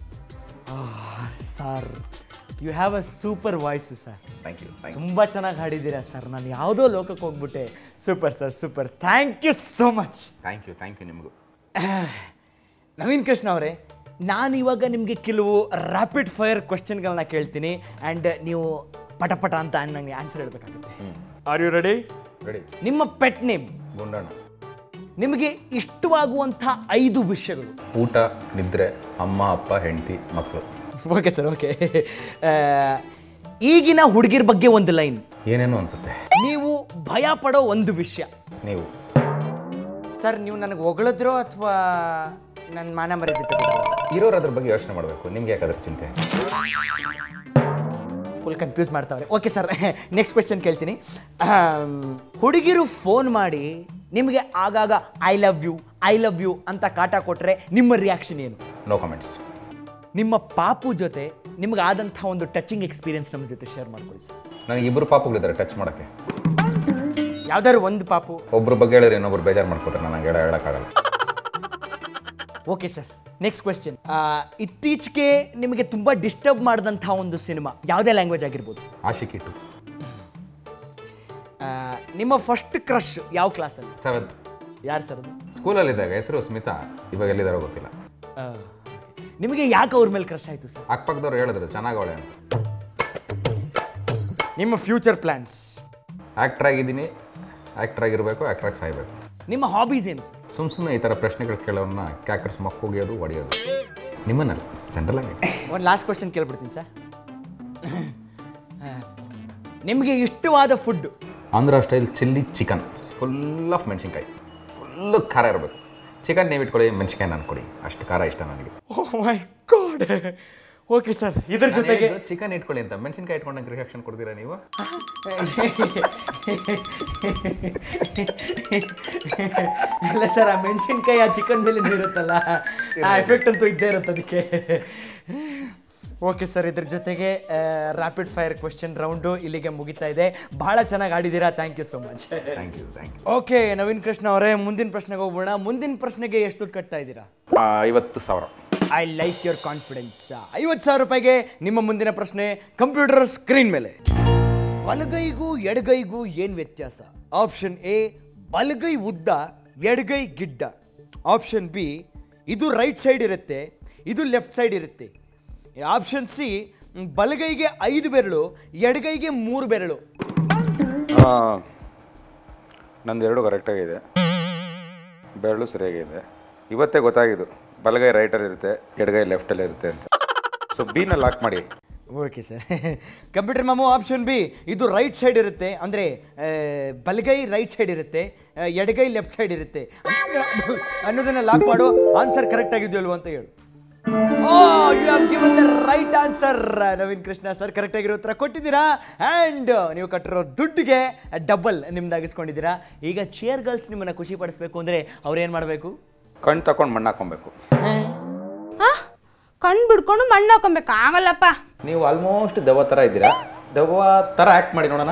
sir you have a super voice sir thank you thank you ತುಂಬ ಚೆನ್ನಾಗಿ ಹಾಡಿದ್ದೀರಾ ಸರ್ ನಾನು ಯಾವುದೋ ಲೋಕಕ್ಕೆ ಹೋಗ್ಬಿಟ್ಟೆ super sir super thank you so much thank you thank you ನಿಮಗೂ ನವೀನ್ ಕೃಷ್ಣ ಅವರೇ ನಾನು ಇವಾಗ ನಿಮಗೆ ಕೆಲವು ರ್ಯಾಪಿಡ್ ಫೈರ್ ಕ್ವಶನ್ಗಳನ್ನ ಕೇಳ್ತೀನಿ ಆ್ಯಂಡ್ ನೀವು ಪಟ ಪಟ ಅಂತ ನನಗೆ ಆನ್ಸರ್ ಹೇಳಬೇಕಾಗುತ್ತೆ ಆರ್ ಯು ರೆಡಿ ರೆಡಿ ನಿಮ್ಮ ಪೆಟ್ ನೇಮ್ ಗುಂಡಣ್ಣ ನಿಮಗೆ ಇಷ್ಟವಾಗುವಂಥ ಐದು ವಿಷಯಗಳು ಊಟ ನಿದ್ರೆ ಅಮ್ಮ ಅಪ್ಪ ಹೆಂಡತಿ ಮಕ್ಕಳು ಓಕೆ ಸರ್ ಓಕೆ ಈಗಿನ ಹುಡುಗಿರ ಬಗ್ಗೆ ಒಂದು ಲೈನ್ ಏನೇನೋ ಅನ್ಸುತ್ತೆ ನೀವು ಭಯ ಪಡೋ ಒಂದು ವಿಷಯ ನೀವು ಸರ್ ನೀವು ನನಗೆ ಹೊಗಳಿದ್ರೋ ಅಥವಾ ನನ್ನ ಮಾನ ಮರ್ಯಾದೆ ಇರೋರು ಅದ್ರ ಬಗ್ಗೆ ಯೋಚನೆ ಮಾಡಬೇಕು ನಿಮ್ಗೆ ಯಾಕಾದ್ರೆ ಚಿಂತೆ ಫುಲ್ ಕನ್ಫ್ಯೂಸ್ ಮಾಡ್ತಾವ್ರೆ ಓಕೆ ಸರ್ ನೆಕ್ಸ್ಟ್ ಕ್ವೆಶನ್ ಕೇಳ್ತೀನಿ ಆಮ್, ಹುಡುಗಿರು ಫೋನ್ ಮಾಡಿ ನಿಮಗೆ ಆಗಾಗ I love you I love you ಅಂತ ಕಾಟ ಕೊಟ್ಟರೆ ನಿಮ್ಮ ರಿಯಾಕ್ಷನ್ ಏನು ನೋ ಕಮೆಂಟ್ಸ್ ನಿಮ್ಮ ಪಾಪು ಜೊತೆ ನಿಮ್ಗೆ ಆದಂಥ ಒಂದು ಟಚಿಂಗ್ ಎಕ್ಸ್ಪೀರಿಯನ್ಸ್ ನಮ್ಮ ಜೊತೆ ಶೇರ್ ಮಾಡ್ಕೊಳ್ಳಿ ಸರ್ ನನಗೆ ಇಬ್ಬರು ಪಾಪಗಳಿದ್ದಾರೆ ಟಚ್ ಮಾಡೋಕ್ಕೆ ಯಾವ್ದಾದ್ರು ಒಂದು ಪಾಪು ಒಬ್ರ ಬಗ್ಗೆ ಹೇಳಿದ್ರೆ ಇನ್ನೊಬ್ರು ಬೇಜಾರು ಮಾಡ್ಕೋತಾರೆ ನನಗೆ ಹೇಳ ಹೇಳೋಕ್ಕಾಗಲ್ಲ ಓಕೆ ಸರ್ ನೆಕ್ಸ್ಟ್ ಕ್ವೆಶನ್ ಇತ್ತೀಚೆಗೆ ನಿಮಗೆ ತುಂಬ ಡಿಸ್ಟರ್ಬ್ ಮಾಡಿದಂಥ ಒಂದು ಸಿನಿಮಾ ಯಾವುದೇ ಲ್ಯಾಂಗ್ವೇಜ್ ಆಗಿರ್ಬೋದು ಆಶಿಕಿ ಟು ಆ, ನಿಮ್ಮ ಫಸ್ಟ್ ಕ್ರಶ್ ಯಾವ ಕ್ಲಾಸಲ್ಲಿ ಸೆವೆಂತ್ ಯಾರು ಸರ್ ಅದು ಸ್ಕೂಲಲ್ಲಿದ್ದಾಗ ಹೆಸರು ಸ್ಮಿತಾ ಇವಾಗ ಎಲ್ಲಿದ್ದಾರೋ ಗೊತ್ತಿಲ್ಲ ಆ, ನಿಮಗೆ ಯಾಕೆ ಅವ್ರ ಮೇಲೆ ಕ್ರಶ್ ಆಯಿತು ಸರ್ ಅಕ್ಕಪಕ್ಕದವ್ರು ಹೇಳಿದ್ರು ಚೆನ್ನಾಗವಳೆ ಅಂತ ನಿಮ್ಮ ಫ್ಯೂಚರ್ ಪ್ಲ್ಯಾನ್ಸ್ ಆ್ಯಕ್ಟ್ರ್ ಆಗಿದ್ದೀನಿ ಆ್ಯಕ್ಟ್ರ್ ಆಗಿರಬೇಕು ಆ್ಯಕ್ಟ್ರಾಗಿ ಸಾಯ್ಬೇಕು ನಿಮ್ಮ ಹಾಬೀಸ್ ಏನು ಸರ್ ಸುಮ್ಮ ಸುಮ್ಮನೆ ಈ ಥರ ಪ್ರಶ್ನೆಗಳು ಕೇಳೋರನ್ನ ಕ್ಯಾಕರ್ಸ್ ಮಕ್ಕೋಗಿಯೋದು ಹೊಡೆಯೋದು ನಿಮ್ಮನ್ನಲ್ಲ ಜನರಲ್ ಆಗಿ ಒಂದು ಲಾಸ್ಟ್ ಕ್ವಶನ್ ಕೇಳ್ಬಿಡ್ತೀನಿ ಸರ್ ನಿಮಗೆ ಇಷ್ಟವಾದ food Andhra style chilli chicken full of ಮೆಣಸಿನ್ಕಾಯಿ ಫುಲ್ಲು ಖಾರ ಇರಬೇಕು ಚಿಕನ್ ನೀವು ಇಟ್ಕೊಳ್ಳಿ ಮೆಣಸಿನ್ಕಾಯಿ ನಾನು ಕೊಡಿ ಅಷ್ಟು ಖಾರ ಇಷ್ಟ ನನಗೆ oh my god okay sir ಇದ್ರ ಜೊತೆಗೆ ಚಿಕನ್ ಇಟ್ಕೊಳ್ಳಿ ಅಂತ ಮೆಣಸಿನ್ಕಾಯಿ ಇಟ್ಕೊಂಡಂಗೆ ರಿಯಾಕ್ಷನ್ ಕೊಡ್ತೀರಾ ನೀವು ಅಲ್ಲ ಸರ್ ಆ ಮೆಣಸಿನ್ಕಾಯಿ ಆ ಚಿಕನ್ ಮೇಲೆ ಇರುತ್ತಲ್ಲ ಆ ಎಫೆಕ್ಟ್ ಅಂತೂ ಇದ್ದೇ ಇರುತ್ತೆ ಅದಕ್ಕೆ ಓಕೆ ಸರ್ ಇದ್ರ ಜೊತೆಗೆ ರ್ಯಾಪಿಡ್ ಫೈರ್ ಕ್ವಶನ್ ರೌಂಡು ಇಲ್ಲಿಗೆ ಮುಗಿತಾ ಇದೆ ಬಹಳ ಚೆನ್ನಾಗಿ ಆಡಿದ್ದೀರಾ thank you so much thank you thank you okay Naveen Krishna ಅವರೇ ಮುಂದಿನ ಪ್ರಶ್ನೆಗೆ ಹೋಗ್ಬೋಣ ಮುಂದಿನ ಪ್ರಶ್ನೆಗೆ ಎಷ್ಟು ದುಡ್ಡು ಕಟ್ತಾ ಇದ್ದೀರಾ ಐವತ್ತು ಸಾವಿರ ಐ ಲೈಕ್ ಯುವರ್ ಕಾನ್ಫಿಡೆನ್ಸ್ ಐವತ್ತು ಸಾವಿರ ರೂಪಾಯಿಗೆ ನಿಮ್ಮ ಮುಂದಿನ ಪ್ರಶ್ನೆ ಕಂಪ್ಯೂಟರ್ ಸ್ಕ್ರೀನ್ ಮೇಲೆ ಬಲಗೈಗೂ ಎಡಗೈಗೂ ಏನು ವ್ಯತ್ಯಾಸ ಆಪ್ಷನ್ ಎ ಬಲಗೈ ಉದ್ದ ಎಡಗೈ ಗಿಡ್ಡ ಆಪ್ಷನ್ ಬಿ ಇದು ರೈಟ್ ಸೈಡ್ ಇರುತ್ತೆ ಇದು ಲೆಫ್ಟ್ ಸೈಡ್ ಇರುತ್ತೆ ಆಪ್ಷನ್ ಸಿ ಬಲಗೈಗೆ ಐದು ಬೆರಳು ಎಡಗೈಗೆ ಮೂರು ಬೆರಳು ನಂದು ಎರಡು ಕರೆಕ್ಟಾಗಿದೆ ಬೆರಳು ಸರಿಯಾಗಿದೆ ಇವತ್ತೇ ಗೊತ್ತಾಗಿದ್ದು ಬಲಗೈ ರೈಟಲ್ಲಿ ಇರುತ್ತೆ ಎಡಗೈ ಲೆಫ್ಟಲ್ಲಿ ಇರುತ್ತೆ ಅಂತ ಸೊ ಬಿನ ಲಾಕ್ ಮಾಡಿ ಓಕೆ ಸರ್ ಕಂಪ್ಯೂಟರ್ ಮಾಮು ಆಪ್ಷನ್ ಬಿ ಇದು ರೈಟ್ ಸೈಡ್ ಇರುತ್ತೆ ಅಂದರೆ ಬಲಗೈ ರೈಟ್ ಸೈಡ್ ಇರುತ್ತೆ ಆ, ಎಡಗೈ ಲೆಫ್ಟ್ ಸೈಡ್ ಇರುತ್ತೆ ಅನ್ನೋದನ್ನ ಲಾಕ್ ಮಾಡು ಆನ್ಸರ್ ಕರೆಕ್ಟ್ ಆಗಿದೆಯಲ್ವ ಅಂತ ಹೇಳು ah you have given the right answer Naveen Krishna sir correct ಆಗಿರೋ ಉತ್ತರ ಕೊಟ್ಟಿದ್ದೀರಾ ಆ್ಯಂಡ್ ನೀವು ಕಟ್ಟಿರೋ ದುಡ್ಡಿಗೆ ಡಬಲ್ ನಿಮ್ದಾಗಿಸ್ಕೊಂಡಿದ್ದೀರಾ ಈಗ ಚೇರ್ ಗರ್ಲ್ಸ್ ನಿಮ್ಮನ್ನ ಖುಷಿ ಪಡಿಸ್ಬೇಕು ಅಂದ್ರೆ ಅವ್ರು ಏನು ಮಾಡಬೇಕು ಕಣ್ ತಕೊಂಡು ಮಣ್ಣು ಹಾಕೊಬೇಕು ಹಾ ಕಣ್ ಬಿಡ್ಕೊಂಡು ಮಣ್ಣು ಹಾಕೊಬೇಕು ಆಗಲ್ಲಪ್ಪ ನೀವು ಆಲ್ಮೋಸ್ಟ್ ದೆವ್ವ ಥರ ಇದ್ದೀರಾ ದೆವ್ವ ಥರ ಆ್ಯಕ್ಟ್ ಮಾಡಿ ನೋಡೋಣ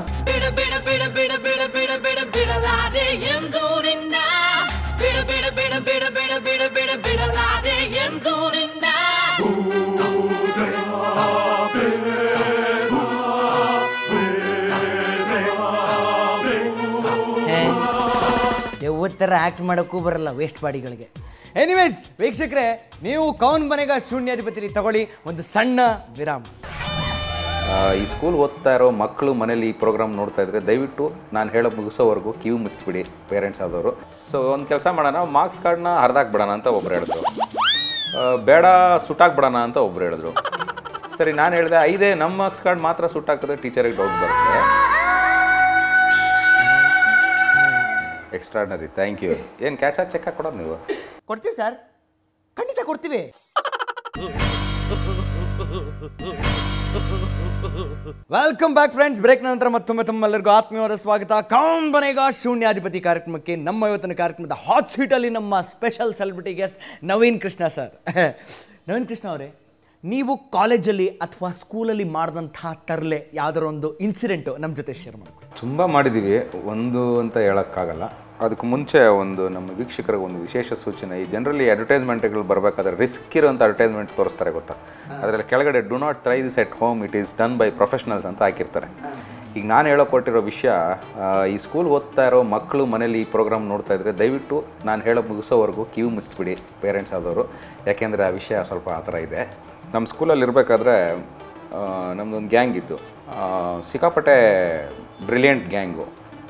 ಯಾವತ್ತರ ಆ್ಯಕ್ಟ್ ಮಾಡೋಕ್ಕೂ ಬರಲ್ಲ ವೇಸ್ಟ್ ಬಾಡಿಗಳಿಗೆ ಎನಿವೇಸ್ ವೀಕ್ಷಕರೇ ನೀವು ಕೌನ್ ಮನೆಗ ಶೂನ್ಯಾಧಿಪತಿ ತಗೊಳ್ಳಿ ಒಂದು ಸಣ್ಣ ವಿರಾಮ ಆ, ಈ ಸ್ಕೂಲ್ ಓದ್ತಾ ಇರೋ ಮಕ್ಕಳು ಮನೇಲಿ ಈ ಪ್ರೋಗ್ರಾಮ್ ನೋಡ್ತಾ ಇದ್ರೆ ದಯವಿಟ್ಟು ನಾನು ಹೇಳೋ ಮುಗಿಸೋವರೆಗೂ ಕಿವಿ ಮುಚ್ಚಿಬಿಡಿ ಪೇರೆಂಟ್ಸ್ ಆದವರು ಸೊ ಒಂದು ಕೆಲಸ ಮಾಡೋಣ ಮಾರ್ಕ್ಸ್ ಕಾರ್ಡ್ನ ಹರಿದಾಕ್ಬಿಡೋಣ ಅಂತ ಒಬ್ರು ಹೇಳಿದ್ರು ಆ, ಬೇಡ ಸುಟ್ಟಾಕ್ಬಿಡೋಣ ಅಂತ ಒಬ್ರು ಹೇಳಿದ್ರು ಸರಿ ನಾನು ಹೇಳಿದೆ ಐದೇ ನಮ್ಮ ಮಾರ್ಕ್ಸ್ ಕಾರ್ಡ್ ಮಾತ್ರ ಸುಟ್ಟಾಕಿದ್ರೆ ಟೀಚರಿಗೆ ಡೌಟ್ ಬರುತ್ತೆ ಎಕ್ಸ್ಟ್ರಾರ್ನರಿ ಥ್ಯಾಂಕ್ ಯು ಏನು ಕ್ಯಾಶ ಚೆಕ್ ಕೊಡೋದು ನೀವು ಕೊಡ್ತೀವಿ ಸರ್ ಖಂಡಿತ ಕೊಡ್ತೀವಿ ವೆಲ್ಕಮ್ ಬ್ಯಾಕ್ ಫ್ರೆಂಡ್ಸ್ ಬ್ರೇಕ್ ನಂತರ ಮತ್ತೊಮ್ಮೆ ತಮ್ಮೆಲ್ಲರಿಗೂ ಆತ್ಮೀಯವಾದ ಸ್ವಾಗತ ಕೌನ್ ಬನೇಗ ಶೂನ್ಯಾಧಿಪತಿ ಕಾರ್ಯಕ್ರಮಕ್ಕೆ ನಮ್ಮ ಇವತ್ತಿನ ಕಾರ್ಯಕ್ರಮದ ಹಾಟ್ ಸೀಟಲ್ಲಿ ನಮ್ಮ special celebrity guest Naveen Krishna sir Naveen Krishna ಅವರೇ ನೀವು ಕಾಲೇಜಲ್ಲಿ ಅಥವಾ ಸ್ಕೂಲಲ್ಲಿ ಮಾಡಿದಂತಹ ತರಲೆ ಯಾವ್ದಾರ ಒಂದು ಇನ್ಸಿಡೆಂಟು ನಮ್ಮ ಜೊತೆ ಶೇರ್ ಮಾಡ್ಕೊಳ್ಳಿ ತುಂಬ ಮಾಡಿದ್ದೀವಿ ಒಂದು ಅಂತ ಹೇಳೋಕ್ಕಾಗಲ್ಲ ಅದಕ್ಕೆ ಮುಂಚೆ ಒಂದು ನಮ್ಮ ವೀಕ್ಷಕರಿಗೆ ಒಂದು ವಿಶೇಷ ಸೂಚನೆ ಈ ಜನರಲಿ ಅಡ್ವರ್ಟೈಸ್ಮೆಂಟ್ಗಳು ಬರಬೇಕಾದ್ರೆ ರಿಸ್ಕ್ ಇರೋಂಥ ಅಡ್ವರ್ಟೈಸ್ಮೆಂಟ್ ತೋರಿಸ್ತಾರೆ ಗೊತ್ತಾ ಅದರಲ್ಲಿ ಕೆಳಗಡೆ do not try this at home it is done by professionals ಅಂತ ಹಾಕಿರ್ತಾರೆ ಈಗ ನಾನು ಹೇಳೋ ಕೊಟ್ಟಿರೋ ವಿಷಯ ಆ, ಈ ಸ್ಕೂಲ್ ಓದ್ತಾ ಇರೋ ಮಕ್ಕಳು ಮನೇಲಿ ಈ ಪ್ರೋಗ್ರಾಮ್ ನೋಡ್ತಾ ಇದ್ರೆ ದಯವಿಟ್ಟು ನಾನು ಹೇಳೋ ಮುಗಿಸೋವರೆಗೂ ಕಿವಿ ಮುಚ್ಚಿಬಿಡಿ ಪೇರೆಂಟ್ಸ್ ಆದವರು ಯಾಕೆಂದರೆ ಆ ವಿಷಯ ಸ್ವಲ್ಪ ಆ ಥರ ಇದೆ ನಮ್ಮ ಸ್ಕೂಲಲ್ಲಿ ಇರಬೇಕಾದ್ರೆ ನಮ್ಮದೊಂದು ಗ್ಯಾಂಗ್ ಇತ್ತು ಆ, ಸಿಕ್ಕಾಪಟ್ಟೆ ಬ್ರಿಲಿಯಂಟ್ ಗ್ಯಾಂಗು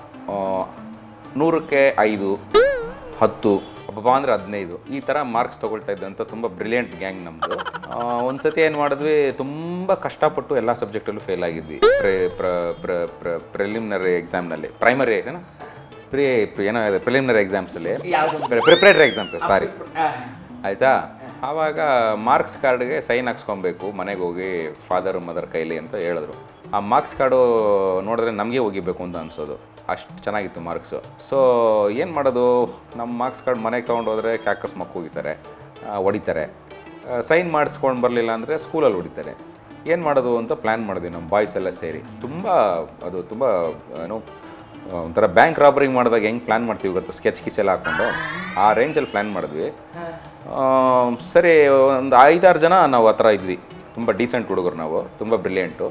ನೂರಕ್ಕೆ ಐದು ಹತ್ತು ಒಬ್ಬ ಅಂದರೆ ಹದಿನೈದು ಈ ಥರ ಮಾರ್ಕ್ಸ್ ತೊಗೊಳ್ತಾ ಇದ್ದಂಥ ತುಂಬ ಬ್ರಿಲಿಯಂಟ್ ಗ್ಯಾಂಗ್ ನಮ್ಮದು ಒಂದು ಸತಿ ಏನು ಮಾಡಿದ್ವಿ ತುಂಬ ಕಷ್ಟಪಟ್ಟು ಎಲ್ಲ ಸಬ್ಜೆಕ್ಟಲ್ಲೂ ಫೇಲ್ ಆಗಿದ್ವಿ ಪ್ರೆ ಪ್ರ ಪ್ರ ಪ್ರ ಪ್ರಿಲಿಮಿನರಿ ಎಕ್ಸಾಮ್ನಲ್ಲಿ ಪ್ರೈಮರಿ ಏನೋ ಪ್ರಿ ಏನೋ ಇದೆ ಪ್ರಿಲಿಮಿನರಿ ಎಕ್ಸಾಮ್ಸಲ್ಲಿ ಪ್ರಿಪ್ರೇಟರಿ ಎಕ್ಸಾಮ್ಸ್ ಸಾರಿ ಆಯಿತಾ ಆವಾಗ ಮಾರ್ಕ್ಸ್ ಕಾರ್ಡ್ಗೆ ಸೈನ್ ಹಾಕ್ಸ್ಕೊಬೇಕು ಮನೆಗೆ ಹೋಗಿ ಫಾದರ್ ಮದರ್ ಕೈಲಿ ಅಂತ ಹೇಳಿದ್ರು ಆ ಮಾರ್ಕ್ಸ್ ಕಾರ್ಡು ನೋಡಿದ್ರೆ ನಮಗೆ ಹೋಗಿಬೇಕು ಅಂತ ಅನಿಸೋದು ಅಷ್ಟು ಚೆನ್ನಾಗಿತ್ತು ಮಾರ್ಕ್ಸು ಸೊ ಏನು ಮಾಡೋದು ನಮ್ಮ ಮಾರ್ಕ್ಸ್ ಕಾರ್ಡ್ ಮನೆಗೆ ತೊಗೊಂಡೋದ್ರೆ ಕ್ಯಾಕರ್ಸ್ ಮಕ್ಕ ಹೋಗಿತಾರೆ ಹೊಡಿತಾರೆ ಸೈನ್ ಮಾಡಿಸ್ಕೊಂಡು ಬರಲಿಲ್ಲ ಅಂದರೆ ಸ್ಕೂಲಲ್ಲಿ ಹೊಡಿತಾರೆ ಏನು ಮಾಡೋದು ಅಂತ ಪ್ಲ್ಯಾನ್ ಮಾಡಿದ್ವಿ ನಮ್ಮ ಬಾಯ್ಸ್ ಎಲ್ಲ ಸೇರಿ ತುಂಬ ಅದು ತುಂಬ ಏನು ಒಂಥರ ಬ್ಯಾಂಕ್ ರಾಬರಿ ಮಾಡಿದಾಗ ಹೆಂಗೆ ಪ್ಲ್ಯಾನ್ ಮಾಡ್ತೀವಿ ಗೊತ್ತಾ ಸ್ಕೆಚ್ ಕಿಚ್ ಎಲ್ಲ ಹಾಕ್ಕೊಂಡು ಆ ರೇಂಜಲ್ಲಿ ಪ್ಲ್ಯಾನ್ ಮಾಡಿದ್ವಿ ಆ, ಸರಿ ಒಂದು ಐದಾರು ಜನ ನಾವು ಆ ಥರ ಇದ್ವಿ ತುಂಬ ಡೀಸೆಂಟ್ ಹುಡುಗರು ನಾವು ತುಂಬ ಬ್ರಿಲಿಯಂಟು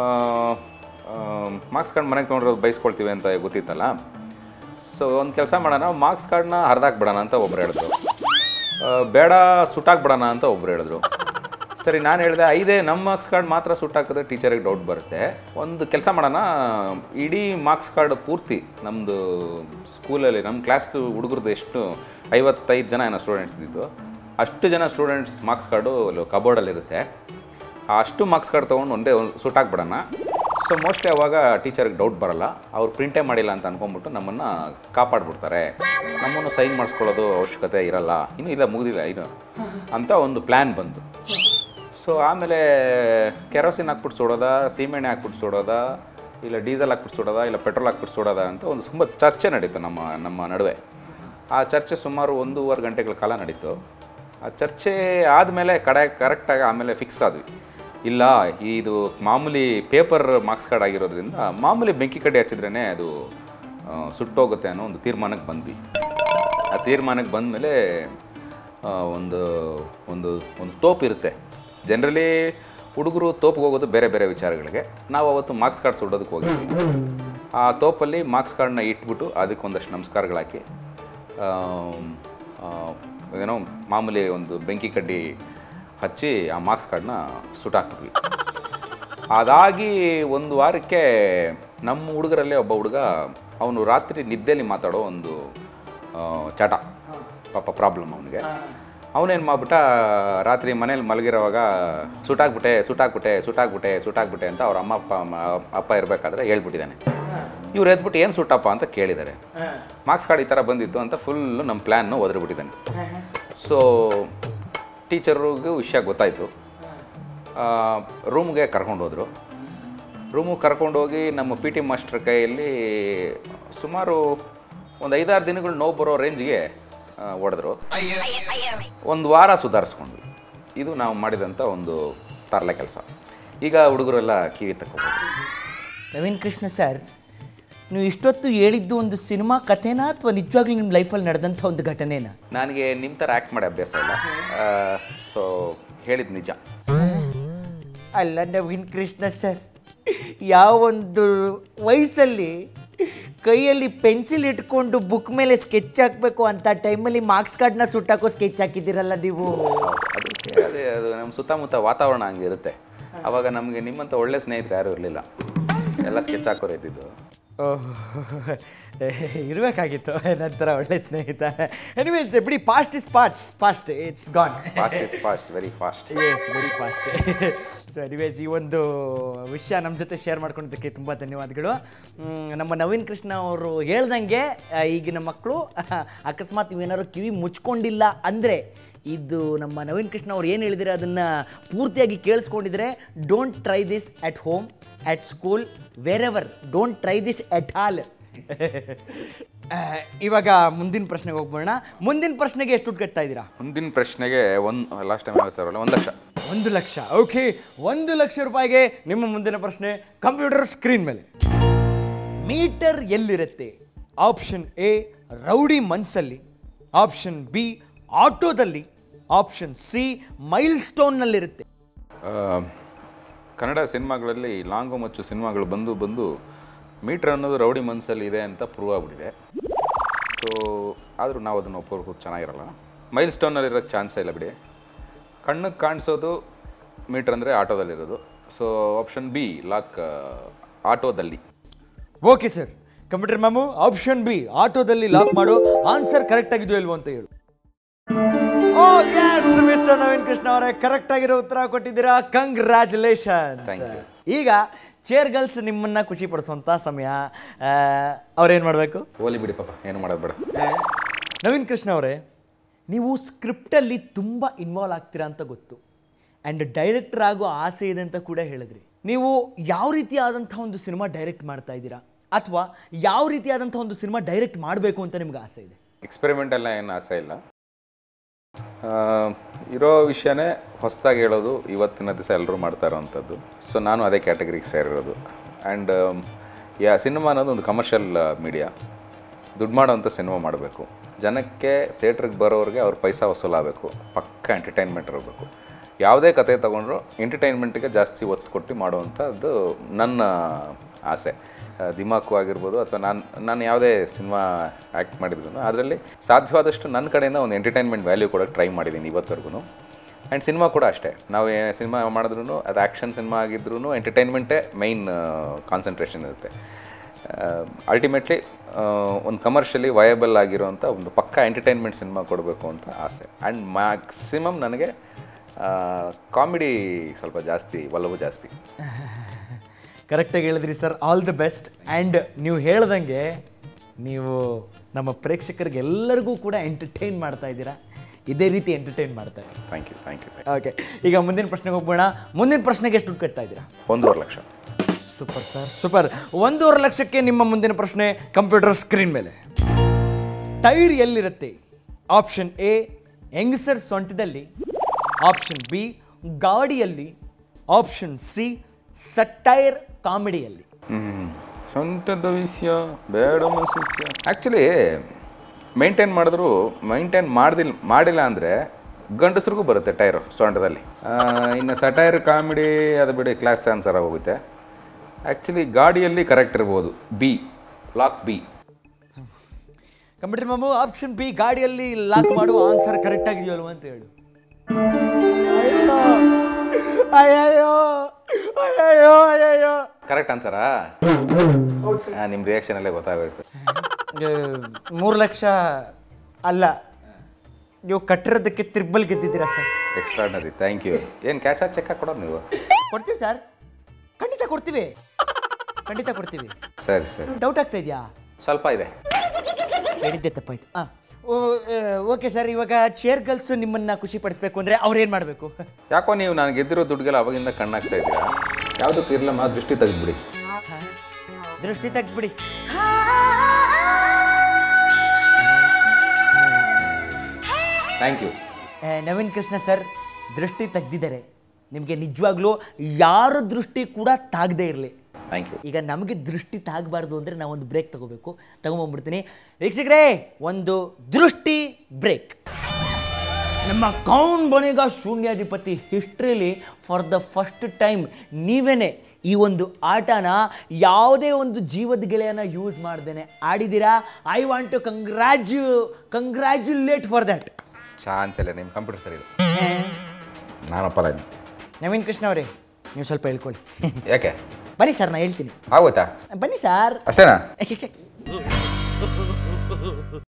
ಮಾರ್ಕ್ಸ್ ಕಾರ್ಡ್ ಮನೆಗೆ ತೊಗೊಂಡ್ರೆ ಬೈಸ್ಕೊಳ್ತೀವಿ ಅಂತ ಗೊತ್ತಿತ್ತಲ್ಲ ಸೊ ಒಂದು ಕೆಲಸ ಮಾಡೋಣ ಮಾರ್ಕ್ಸ್ ಕಾರ್ಡ್ನ ಹರಿದಾಕ್ಬಿಡೋಣ ಅಂತ ಒಬ್ರು ಹೇಳಿದ್ರು ಆ, ಬೇಡ ಸುಟ್ಟಾಕ್ಬಿಡೋಣ ಅಂತ ಒಬ್ರು ಹೇಳಿದ್ರು ಸರಿ ನಾನು ಹೇಳಿದೆ ಐದೇ ನಮ್ಮ ಮಾರ್ಕ್ಸ್ ಕಾರ್ಡ್ ಮಾತ್ರ ಸುಟ್ಟಾಕಿದ್ರೆ ಟೀಚರಿಗೆ ಡೌಟ್ ಬರುತ್ತೆ ಒಂದು ಕೆಲಸ ಮಾಡೋಣ ಇಡೀ ಮಾರ್ಕ್ಸ್ ಕಾರ್ಡ್ ಪೂರ್ತಿ ನಮ್ಮದು ಸ್ಕೂಲಲ್ಲಿ ನಮ್ಮ ಕ್ಲಾಸ್ದು ಹುಡುಗರದ್ದು ಎಷ್ಟು ಐವತ್ತೈದು ಜನ ಏನೋ ಸ್ಟೂಡೆಂಟ್ಸ್ ಇದ್ದಿದ್ದು ಅಷ್ಟು ಜನ ಸ್ಟೂಡೆಂಟ್ಸ್ ಮಾರ್ಕ್ಸ್ ಕಾರ್ಡು ಕಬೋರ್ಡಲ್ಲಿರುತ್ತೆ ಆ ಅಷ್ಟು ಮಾರ್ಕ್ಸ್ ಕಾರ್ಡ್ ತೊಗೊಂಡು ಒಂದೇ ಒಂದು ಸುಟ್ಟಾಕ್ಬಿಡೋಣ ಸೊ ಮೋಸ್ಟ್ಲಿ ಅವಾಗ ಟೀಚರ್ಗೆ ಡೌಟ್ ಬರಲ್ಲ ಅವ್ರು ಪ್ರಿಂಟೇ ಮಾಡಿಲ್ಲ ಅಂತ ಅನ್ಕೊಂಬಿಟ್ಟು ನಮ್ಮನ್ನು ಕಾಪಾಡ್ಬಿಡ್ತಾರೆ ನಮ್ಮನ್ನು ಸೈನ್ ಮಾಡಿಸ್ಕೊಳ್ಳೋದು ಅವಶ್ಯಕತೆ ಇರಲ್ಲ ಇನ್ನೂ ಇಲ್ಲ ಮುಗಿದಿಲ್ಲ ಇನ್ನು ಅಂತ ಒಂದು ಪ್ಲ್ಯಾನ್ ಬಂತು ಸೊ ಆಮೇಲೆ ಕೆರೋಸಿನ್ ಹಾಕ್ಬಿಟ್ಟು ಸುಡೋದಾ ಸೀಮೆಣ್ಣೆ ಹಾಕ್ಬಿಟ್ಟು ಸುಡೋದಾ ಇಲ್ಲ ಡೀಸೆಲ್ ಹಾಕ್ಬಿಟ್ಟು ಸುಡೋದಾ ಇಲ್ಲ ಪೆಟ್ರೋಲ್ ಹಾಕ್ಬಿಟ್ಟು ಸುಡೋದಾ ಅಂತ ಒಂದು ತುಂಬ ಚರ್ಚೆ ನಡೀತು ನಮ್ಮ ನಮ್ಮ ನಡುವೆ ಆ ಚರ್ಚೆ ಸುಮಾರು ಒಂದೂವರೆ ಗಂಟೆಗಳ ಕಾಲ ನಡೀತು ಆ ಚರ್ಚೆ ಆದಮೇಲೆ ಕಡೆ ಕರೆಕ್ಟಾಗಿ ಆಮೇಲೆ ಫಿಕ್ಸ್ ಆದ್ವಿ ಇಲ್ಲ ಇದು ಮಾಮೂಲಿ ಪೇಪರ್ ಮಾರ್ಕ್ಸ್ ಕಾರ್ಡ್ ಆಗಿರೋದ್ರಿಂದ ಮಾಮೂಲಿ ಬೆಂಕಿ ಕಡ್ಡಿ ಹಚ್ಚಿದ್ರೇ ಅದು ಆ, ಸುಟ್ಟೋಗುತ್ತೆ ಅನ್ನೋ ಒಂದು ತೀರ್ಮಾನಕ್ಕೆ ಬಂದ್ವಿ ಆ ತೀರ್ಮಾನಕ್ಕೆ ಬಂದಮೇಲೆ ಒಂದು ಒಂದು ಒಂದು ತೋಪ್ ಇರುತ್ತೆ ಜನರಲಿ ಹುಡುಗರು ತೋಪಿಗೆ ಹೋಗೋದು ಬೇರೆ ಬೇರೆ ವಿಚಾರಗಳಿಗೆ ನಾವು ಅವತ್ತು ಮಾರ್ಕ್ಸ್ ಕಾರ್ಡ್ ಸುಡೋದಕ್ಕೆ ಹೋಗಿದ್ವಿ ಆ ತೋಪಲ್ಲಿ ಮಾರ್ಕ್ಸ್ ಕಾರ್ಡ್ನ ಇಟ್ಬಿಟ್ಟು ಅದಕ್ಕೆ ಒಂದಷ್ಟು ನಮಸ್ಕಾರಗಳು ಹಾಕಿ ಆಮ್, ಆ, ಏನೋ ಮಾಮೂಲಿ ಒಂದು ಬೆಂಕಿ ಕಡ್ಡಿ ಹಚ್ಚಿ ಆ ಮಾರ್ಕ್ಸ್ ಕಾರ್ಡ್ನ ಸುಟ್ಟಾಕ್ಬಿಟ್ವಿ ಅದಾಗಿ ಒಂದು ವಾರಕ್ಕೆ ನಮ್ಮ ಹುಡುಗರಲ್ಲೇ ಒಬ್ಬ ಹುಡುಗ ಅವನು ರಾತ್ರಿ ನಿದ್ದೆಯಲ್ಲಿ ಮಾತಾಡೋ ಒಂದು ಆ, ಚಟ ಪಾಪ ಪ್ರಾಬ್ಲಮ್ ಅವನಿಗೆ ಅವನೇನು ಮಾಡ್ಬಿಟ್ಟ ರಾತ್ರಿ ಮನೇಲಿ ಮಲಗಿರೋವಾಗ ಸುಟ್ಟಾಕ್ಬಿಟ್ಟೆ ಸುಟ್ಟಾಕ್ಬಿಟ್ಟೆ ಸುಟ್ಟಾಕ್ಬಿಟ್ಟೆ ಸುಟ್ಟಾಕ್ಬಿಟ್ಟೆ ಅಂತ ಅವ್ರ ಅಮ್ಮ ಅಪ್ಪ ಅಮ್ಮ ಅಪ್ಪ ಇರಬೇಕಾದ್ರೆ ಹೇಳ್ಬಿಟ್ಟಿದ್ದಾನೆ ಇವ್ರು ಎದ್ಬಿಟ್ಟು ಏನು ಸುಟ್ಟಪ್ಪ ಅಂತ ಕೇಳಿದ್ದಾರೆ ಮಾರ್ಕ್ಸ್ ಕಾರ್ಡ್ ಈ ಥರ ಬಂದಿತ್ತು ಅಂತ ಫುಲ್ಲು ನಮ್ಮ ಪ್ಲ್ಯಾನ್ನು ಒದರಿಬಿಟ್ಟಿದ್ದಾನೆ ಸೊ ಟೀಚರ್ಗೂ ವಿಷಯ ಗೊತ್ತಾಯಿತು ರೂಮ್ಗೆ ಕರ್ಕೊಂಡು ಹೋದರು ರೂಮಿಗೆ ಕರ್ಕೊಂಡೋಗಿ ನಮ್ಮ ಪಿ ಟಿ ಮಾಸ್ಟರ್ ಕೈಯಲ್ಲಿ ಸುಮಾರು ಒಂದು ಐದಾರು ದಿನಗಳು ನೋವು ಬರೋ ರೇಂಜ್ಗೆ ಹೊಡೆದ್ರು ಒಂದು ವಾರ ಸುಧಾರಿಸ್ಕೊಂಡ್ವಿ ಇದು ನಾವು ಮಾಡಿದಂಥ ಒಂದು ತರಲೆ ಕೆಲಸ ಈಗ ಹುಡುಗರೆಲ್ಲ ಕಿವಿ ತಗೊಂಡು ನವೀನ್ ಕೃಷ್ಣ ಸರ್ ನೀವು ಇಷ್ಟೊತ್ತು ಹೇಳಿದ್ದು ಒಂದು ಸಿನಿಮಾ ಕಥೆನಾ ಅಥವಾ ನಿಜವಾಗ್ಲೂ ನಿಮ್ಮ ಲೈಫಲ್ಲಿ ನಡೆದಂಥ ಒಂದು ಘಟನೆನಾ ನನಗೆ ನಿಮ್ಮ ಥರ ಆ್ಯಕ್ಟ್ ಮಾಡಿ ಅಭ್ಯಾಸ ಇಲ್ಲ ಸೊ ಹೇಳಿದ್ದು ನಿಜ ಅಲ್ಲ ನವೀನ್ ಕೃಷ್ಣ ಸರ್ ಯಾವೊಂದು ವಯಸ್ಸಲ್ಲಿ ಕೈಯಲ್ಲಿ ಪೆನ್ಸಿಲ್ ಇಟ್ಕೊಂಡು ಬುಕ್ ಮೇಲೆ ಸ್ಕೆಚ್ ಹಾಕಬೇಕು ಅಂತ ಟೈಮಲ್ಲಿ ಮಾರ್ಕ್ಸ್ ಕಾರ್ಡ್ನ ಸುಟ್ಟಾಕೋ ಸ್ಕೆಚ್ ಹಾಕಿದ್ದೀರಲ್ಲ ನೀವು ಅದಕ್ಕೆ ಅದೇ ಅದು ನಮ್ಮ ಸುತ್ತಮುತ್ತ ವಾತಾವರಣ ಹಂಗಿರುತ್ತೆ ಅವಾಗ ನಮಗೆ ನಿಮ್ಮಂಥ ಒಳ್ಳೆ ಸ್ನೇಹಿತರು ಯಾರೂ ಇರಲಿಲ್ಲ ಎಲ್ಲ ಸ್ಕೆಚ್ ಹಾಕೋರು ಇದ್ದಿದ್ದು ಇರಬೇಕಾಗಿತ್ತು ನಂತರ ಒಳ್ಳೆ ಸ್ನೇಹಿತ ಎನಿವೇಸ್ ಬಿಡಿ past is past past it's gone fast is fast very fast yes very fast so anyways ಈ ಒಂದು ವಿಷಯ ನಮ್ಮ ಜೊತೆ ಶೇರ್ ಮಾಡ್ಕೊಂಡಿದ್ದಕ್ಕೆ ತುಂಬ ಧನ್ಯವಾದಗಳು ಮ್, ನಮ್ಮ ನವೀನ್ ಕೃಷ್ಣ ಅವರು ಹೇಳ್ದಂಗೆ ಆ, ಈಗಿನ ಮಕ್ಕಳು ಅಕಸ್ಮಾತ್ ನೀವೇನಾದ್ರು ಕಿವಿ ಮುಚ್ಕೊಂಡಿಲ್ಲ ಅಂದರೆ ಇದು ನಮ್ಮ ನವೀನ್ ಕೃಷ್ಣ ಅವ್ರು ಏನು ಹೇಳಿದರೆ ಅದನ್ನು ಪೂರ್ತಿಯಾಗಿ ಕೇಳಿಸ್ಕೊಂಡಿದ್ರೆ don't try this at home at school wherever don't try this at all ಇವಾಗ ಮುಂದಿನ ಪ್ರಶ್ನೆಗೆ ಹೋಗ್ಬೋಣ ಮುಂದಿನ ಪ್ರಶ್ನೆಗೆ ಎಷ್ಟು ದುಡ್ಡು ಕಟ್ತಾ ಇದ್ದೀರಾ ಮುಂದಿನ ಪ್ರಶ್ನೆಗೆ ಒಂದು ಲಾಸ್ಟ್ ಟೈಮ್ ಆಗುತ್ತೆ ಸಾವಿರಲ್ಲ ಒಂದು ಲಕ್ಷ ಒಂದು ಲಕ್ಷ ಓಕೆ ಒಂದು ಲಕ್ಷ ರೂಪಾಯಿಗೆ ನಿಮ್ಮ ಮುಂದಿನ ಪ್ರಶ್ನೆ ಕಂಪ್ಯೂಟರ್ ಸ್ಕ್ರೀನ್ ಮೇಲೆ ಮೀಟರ್ ಎಲ್ಲಿರುತ್ತೆ ಆಪ್ಷನ್ ಎ ರೌಡಿ ಮನ್ಸಲ್ಲಿ ಆಪ್ಷನ್ ಬಿ ಆಟೋದಲ್ಲಿ ಆಪ್ಷನ್ ಸಿ ಮೈಲ್ ಸ್ಟೋನ್ನಲ್ಲಿರುತ್ತೆ ಆ, ಕನ್ನಡ ಸಿನಿಮಾಗಳಲ್ಲಿ ಲಾಂಗು ಮಚ್ಚು ಸಿನಿಮಾಗಳು ಬಂದು ಬಂದು ಮೀಟ್ರ್ ಅನ್ನೋದು ರೌಡಿ ಮನಸ್ಸಲ್ಲಿ ಇದೆ ಅಂತ ಪ್ರೂವ್ ಆಗಿಬಿಟ್ಟಿದೆ ಸೊ ಆದರೂ ನಾವು ಅದನ್ನು ಒಪ್ಪೋದು ಚೆನ್ನಾಗಿರಲ್ಲ ಮೈಲ್ ಸ್ಟೋನಲ್ಲಿರೋಕ್ಕೆ ಚಾನ್ಸೇ ಇಲ್ಲ ಬಿಡಿ ಕಣ್ಣಿಗೆ ಕಾಣಿಸೋದು ಮೀಟ್ರ್ ಅಂದರೆ ಆಟೋದಲ್ಲಿರೋದು ಸೊ ಆಪ್ಷನ್ ಬಿ ಲಾಕ್ ಆಟೋದಲ್ಲಿ ಓಕೆ ಸರ್ ಕಂಪ್ಯೂಟರ್ ಮ್ಯಾಮು ಆಪ್ಷನ್ ಬಿ ಆಟೋದಲ್ಲಿ ಲಾಕ್ ಮಾಡು ಆನ್ಸರ್ ಕರೆಕ್ಟ್ ಆಗಿದೆಯೋ ಇಲ್ವೋ ಅಂತ ಹೇಳು oh yes mister Naveen Krishna ಅವರೇ ಕರೆಕ್ಟ್ ಆಗಿರೋ ಉತ್ತರ ಕೊಟ್ಟಿದ್ದೀರಾ ಕಂಗ್ರ್ಯಾಚುಲೇಷನ್ Thank you. ಈಗ ಚೇರ್ ಗರ್ಲ್ಸ್ ನಿಮ್ಮನ್ನ ಖುಷಿ ಪಡಿಸುವಂತ ಸಮಯ ಅವ್ರೇನು ಮಾಡಬೇಕು ಓಲಿ ಬಿಡಿ ಪಾಪ ಏನು ಮಾಡೋದು ಬೇಡ ನವೀನ್ ಕೃಷ್ಣ ಅವರೇ ನೀವು ಸ್ಕ್ರಿಪ್ಟಲ್ಲಿ ತುಂಬ ಇನ್ವಾಲ್ವ್ ಆಗ್ತೀರಾ ಅಂತ ಗೊತ್ತು ಆ್ಯಂಡ್ ಡೈರೆಕ್ಟರ್ ಆಗೋ ಆಸೆ ಇದೆ ಅಂತ ಕೂಡ ಹೇಳಿದ್ರಿ ನೀವು ಯಾವ ರೀತಿಯಾದಂಥ ಒಂದು ಸಿನಿಮಾ ಡೈರೆಕ್ಟ್ ಮಾಡ್ತಾ ಇದ್ದೀರಾ ಅಥವಾ ಯಾವ ರೀತಿಯಾದಂಥ ಒಂದು ಸಿನಿಮಾ ಡೈರೆಕ್ಟ್ ಮಾಡಬೇಕು ಅಂತ ನಿಮ್ಗೆ ಆಸೆ ಇದೆ ಎಕ್ಸ್ಪೆರಿಮೆಂಟ್ ಎಲ್ಲ ಏನು ಆಸೆ ಇಲ್ಲ ಆ, ಇರೋ ವಿಷಯನೇ ಹೊಸದಾಗಿ ಹೇಳೋದು ಇವತ್ತಿನ ದಿವಸ ಎಲ್ಲರೂ ಮಾಡ್ತಾ ಇರೋವಂಥದ್ದು ಸೊ ನಾನು ಅದೇ ಕ್ಯಾಟಗರಿಗೆ ಸೇರಿರೋದು ಆ್ಯಂಡ್ ಯಾ ಸಿನಿಮಾ ಅನ್ನೋದು ಒಂದು ಕಮರ್ಷಿಯಲ್ ಮೀಡಿಯಾ ದುಡ್ಡು ಮಾಡೋವಂಥ ಸಿನಿಮಾ ಮಾಡಬೇಕು ಜನಕ್ಕೆ ಥಿಯೇಟ್ರಿಗೆ ಬರೋರಿಗೆ ಅವ್ರ ಪೈಸಾ ವಸೂಲಾಗಬೇಕು ಪಕ್ಕ ಎಂಟರ್ಟೈನ್ಮೆಂಟ್ ಇರಬೇಕು ಯಾವುದೇ ಕತೆ ತೊಗೊಂಡ್ರು ಎಂಟರ್ಟೈನ್ಮೆಂಟಿಗೆ ಜಾಸ್ತಿ ಒತ್ತು ಕೊಟ್ಟು ಮಾಡುವಂಥದ್ದು ನನ್ನ ಆಸೆ ಆ, ದಿಮಾಕು ಆಗಿರ್ಬೋದು ಅಥವಾ ನಾನು ನಾನು ಯಾವುದೇ ಸಿನಿಮಾ ಆ್ಯಕ್ಟ್ ಮಾಡಿದ್ರು ಅದರಲ್ಲಿ ಸಾಧ್ಯವಾದಷ್ಟು ನನ್ನ ಕಡೆಯಿಂದ ಒಂದು ಎಂಟರ್ಟೈನ್ಮೆಂಟ್ ವ್ಯಾಲ್ಯೂ ಕೊಡೋಕ್ಕೆ ಟ್ರೈ ಮಾಡಿದ್ದೀನಿ ಇವತ್ತರೆಗೂ ಆ್ಯಂಡ್ ಸಿನಿಮಾ ಕೂಡ ಅಷ್ಟೇ ನಾವು ಏ ಸಿನಿಮಾ ಮಾಡಿದ್ರು ಅದು ಆ್ಯಕ್ಷನ್ ಸಿನಿಮಾ ಆಗಿದ್ರೂ ಎಂಟರ್ಟೈನ್ಮೆಂಟೇ ಮೈನ್ ಕಾನ್ಸಂಟ್ರೇಷನ್ ಇರುತ್ತೆ ಅಲ್ಟಿಮೇಟ್ಲಿ ಒಂದು ಕಮರ್ಷಿಯಲಿ ವಯಬಲ್ ಆಗಿರೋಂಥ ಒಂದು ಪಕ್ಕ ಎಂಟರ್ಟೈನ್ಮೆಂಟ್ ಸಿನಿಮಾ ಕೊಡಬೇಕು ಅಂತ ಆಸೆ ಆ್ಯಂಡ್ ಮ್ಯಾಕ್ಸಿಮಮ್ ನನಗೆ ಕಾಮಿಡಿ ಸ್ವಲ್ಪ ಜಾಸ್ತಿ ಒಲವು ಜಾಸ್ತಿ ಕರೆಕ್ಟಾಗಿ ಹೇಳಿದ್ರಿ sir all the best and ನೀವು ಹೇಳ್ದಂಗೆ ನೀವು ನಮ್ಮ ಪ್ರೇಕ್ಷಕರಿಗೆ ಎಲ್ಲರಿಗೂ ಕೂಡ ಎಂಟರ್ಟೈನ್ ಮಾಡ್ತಾ ಇದ್ದೀರಾ ಇದೇ ರೀತಿ ಎಂಟರ್ಟೈನ್ ಮಾಡ್ತಾ ಇದ್ದೀರಾ thank you thank you okay ಈಗ ಮುಂದಿನ ಪ್ರಶ್ನೆಗೆ ಹೋಗ್ಬೋಣ ಮುಂದಿನ ಪ್ರಶ್ನೆಗೆ ಎಷ್ಟು ದುಡ್ಡು ಕಟ್ತಾ ಇದ್ದೀರಾ ಒಂದೂವರೆ ಲಕ್ಷ ಸೂಪರ್ ಸರ್ ಸೂಪರ್ ಒಂದೂವರೆ ಲಕ್ಷಕ್ಕೆ ನಿಮ್ಮ ಮುಂದಿನ ಪ್ರಶ್ನೆ ಕಂಪ್ಯೂಟರ್ ಸ್ಕ್ರೀನ್ ಮೇಲೆ ಟೈರ್ ಎಲ್ಲಿರುತ್ತೆ ಆಪ್ಷನ್ ಎ ಹೆಂಗಸರ್ ಸೊಂಟದಲ್ಲಿ ಆಪ್ಷನ್ ಬಿ ಗಾಡಿಯಲ್ಲಿ ಆಪ್ಷನ್ ಸಿ ಸಟ್ಟೈರ್ ಕಾಮಿಡಿಯಲ್ಲಿ ಹ್ಮ್. ಸೊಂಟದ ವಿಷಯ ಬೇಡ ಮನಸ್ಸಿಸ್ಯ ಆ್ಯಕ್ಚುಲಿ ಮೇಂಟೈನ್ ಮಾಡಿದ್ರು ಮೇಂಟೈನ್ ಮಾಡ್ದಿಲ್ಲ ಮಾಡಿಲ್ಲ ಅಂದರೆ ಗಂಡಸ್ರಿಗೂ ಬರುತ್ತೆ ಟೈರು ಸೊಂಟದಲ್ಲಿ ಆ, ಇನ್ನು ಸಟೈರ್ ಕಾಮಿಡಿ ಅದು ಬಿಡಿ ಕ್ಲಾಸ್ ಆನ್ಸರ್ ಆಗೋಗುತ್ತೆ ಆ್ಯಕ್ಚುಲಿ ಗಾಡಿಯಲ್ಲಿ ಕರೆಕ್ಟ್ ಇರ್ಬೋದು ಬಿ ಲಾಕ್ ಬಿ ಕಂಪ್ಯೂಟರ್ ಮಾಮು ಆಪ್ಷನ್ ಬಿ ಗಾಡಿಯಲ್ಲಿ ಲಾಕ್ ಮಾಡು ಆನ್ಸರ್ ಕರೆಕ್ಟ್ ಆಗಿದೆಯೋ ಅಲ್ವಾ ಅಂತ ಹೇಳು ಅಯ್ಯಯ್ಯೋ ಅಯ್ಯಯ್ಯೋ ಅಯ್ಯಯ್ಯೋ ಕರೆಕ್ಟ್ ಆನ್ಸರಾ ನಿಮ್ಮ ರಿಯಾಕ್ಷನಲ್ಲೇ ಗೊತ್ತಾಗೋಯ್ತು ಮೂರು ಲಕ್ಷ ಅಲ್ಲ ನೀವು ಕಟ್ಟಿರೋದಕ್ಕೆ ತ್ರಿಬ್ಬಲ್ ಗೆದ್ದಿದ್ದೀರಾ ಸರ್ ಎಕ್ಸ್ಟ್ರಾರ್ನರಿ ಥ್ಯಾಂಕ್ ಯು ಏನು ಕ್ಯಾಶ ಚೆಕ್ ಹಾಕಿ ಕೊಡೋದು ನೀವು ಕೊಡ್ತೀವಿ ಸರ್ ಖಂಡಿತ ಕೊಡ್ತೀವಿ ಖಂಡಿತ ಕೊಡ್ತೀವಿ ಸರಿ ಸರಿ ಡೌಟ್ ಆಗ್ತಾ ಇದೆಯಾ ಸ್ವಲ್ಪ ಇದೆ ಹೇಳಿದ್ದೆ ತಪ್ಪಾಯ್ತು ಹಾಂ ಓಕೆ ಸರ್ ಇವಾಗ ಚೇರ್ ಗರ್ಲ್ಸ್ ನಿಮ್ಮನ್ನ ಖುಷಿ ಪಡಿಸ್ಬೇಕು ಅಂದ್ರೆ ಅವ್ರೇನ್ ಮಾಡಬೇಕು ಯಾಕೋ ನೀವು ನಾನು ಗೆದ್ದಿರೋ ದುಡ್ಡುಗೆಲ್ಲ ಅವಾಗಿಂದ ಕಣ್ಣಾಗ್ತಾ ಇದ್ದೀರಾ ಯಾವುದಕ್ಕೂ ಇರಲಮ್ಮ ದೃಷ್ಟಿ ತೆಗೆದ್ಬಿಡಿ ದೃಷ್ಟಿ ತೆಗ್ಬಿಡಿ thank you Naveen Krishna sir ದೃಷ್ಟಿ ತೆಗ್ದಿದ್ದಾರೆ ನಿಮಗೆ ನಿಜವಾಗ್ಲೂ ಯಾರ ದೃಷ್ಟಿ ಕೂಡ ತಾಗದೇ ಇರಲಿ ಥ್ಯಾಂಕ್ ಯು ಈಗ ನಮಗೆ ದೃಷ್ಟಿ ತಾಗಬಾರ್ದು ಅಂದರೆ ನಾವೊಂದು ಬ್ರೇಕ್ ತಗೋಬೇಕು ತಗೊಂಬಂದ್ಬಿಡ್ತೀನಿ ವೀಕ್ಷಕರೇ ಒಂದು ದೃಷ್ಟಿ ಬ್ರೇಕ್ ನಮ್ಮ ಕೌನ್ ಬನೇಗ ಶೂನ್ಯಾಧಿಪತಿ ಹಿಸ್ಟ್ರಿಲಿ ಫಾರ್ ದ ಫಸ್ಟ್ ಟೈಮ್ ನೀವೇನೆ ಈ ಒಂದು ಆಟನ ಯಾವುದೇ ಒಂದು ಜೀವದ ಗೆಳೆಯನ ಯೂಸ್ ಮಾಡ್ದೇನೆ ಆಡಿದ್ದೀರಾ ಐ ವಾಂಟ್ ಟು ಕಂಗ್ರ್ಯಾಜು ಕಂಗ್ರ್ಯಾಚುಲೇಟ್ ಫಾರ್ ದ್ಯಾಟ್ ಚಾನ್ಸ್ ಇಲ್ಲ ನಿಮ್ಮ ಕಂಪ್ಯೂಟರ್ ಸರಿ ಇದೆ ನಾನಪ್ಪಲ್ಲ ಇದ್ದೀನಿ ನವೀನ್ ಕೃಷ್ಣ ಅವರೇ ನೀವು ಸ್ವಲ್ಪ ಹೇಳ್ಕೊಳ್ಳಿ ಯಾಕೆ ಬನ್ನಿ ಸರ್ ನಾ ಹೇಳ್ತೀನಿ ಆಗೋಯ್ತಾ ಬನ್ನಿ ಸರ್ ಅಷ್ಟೇನಾ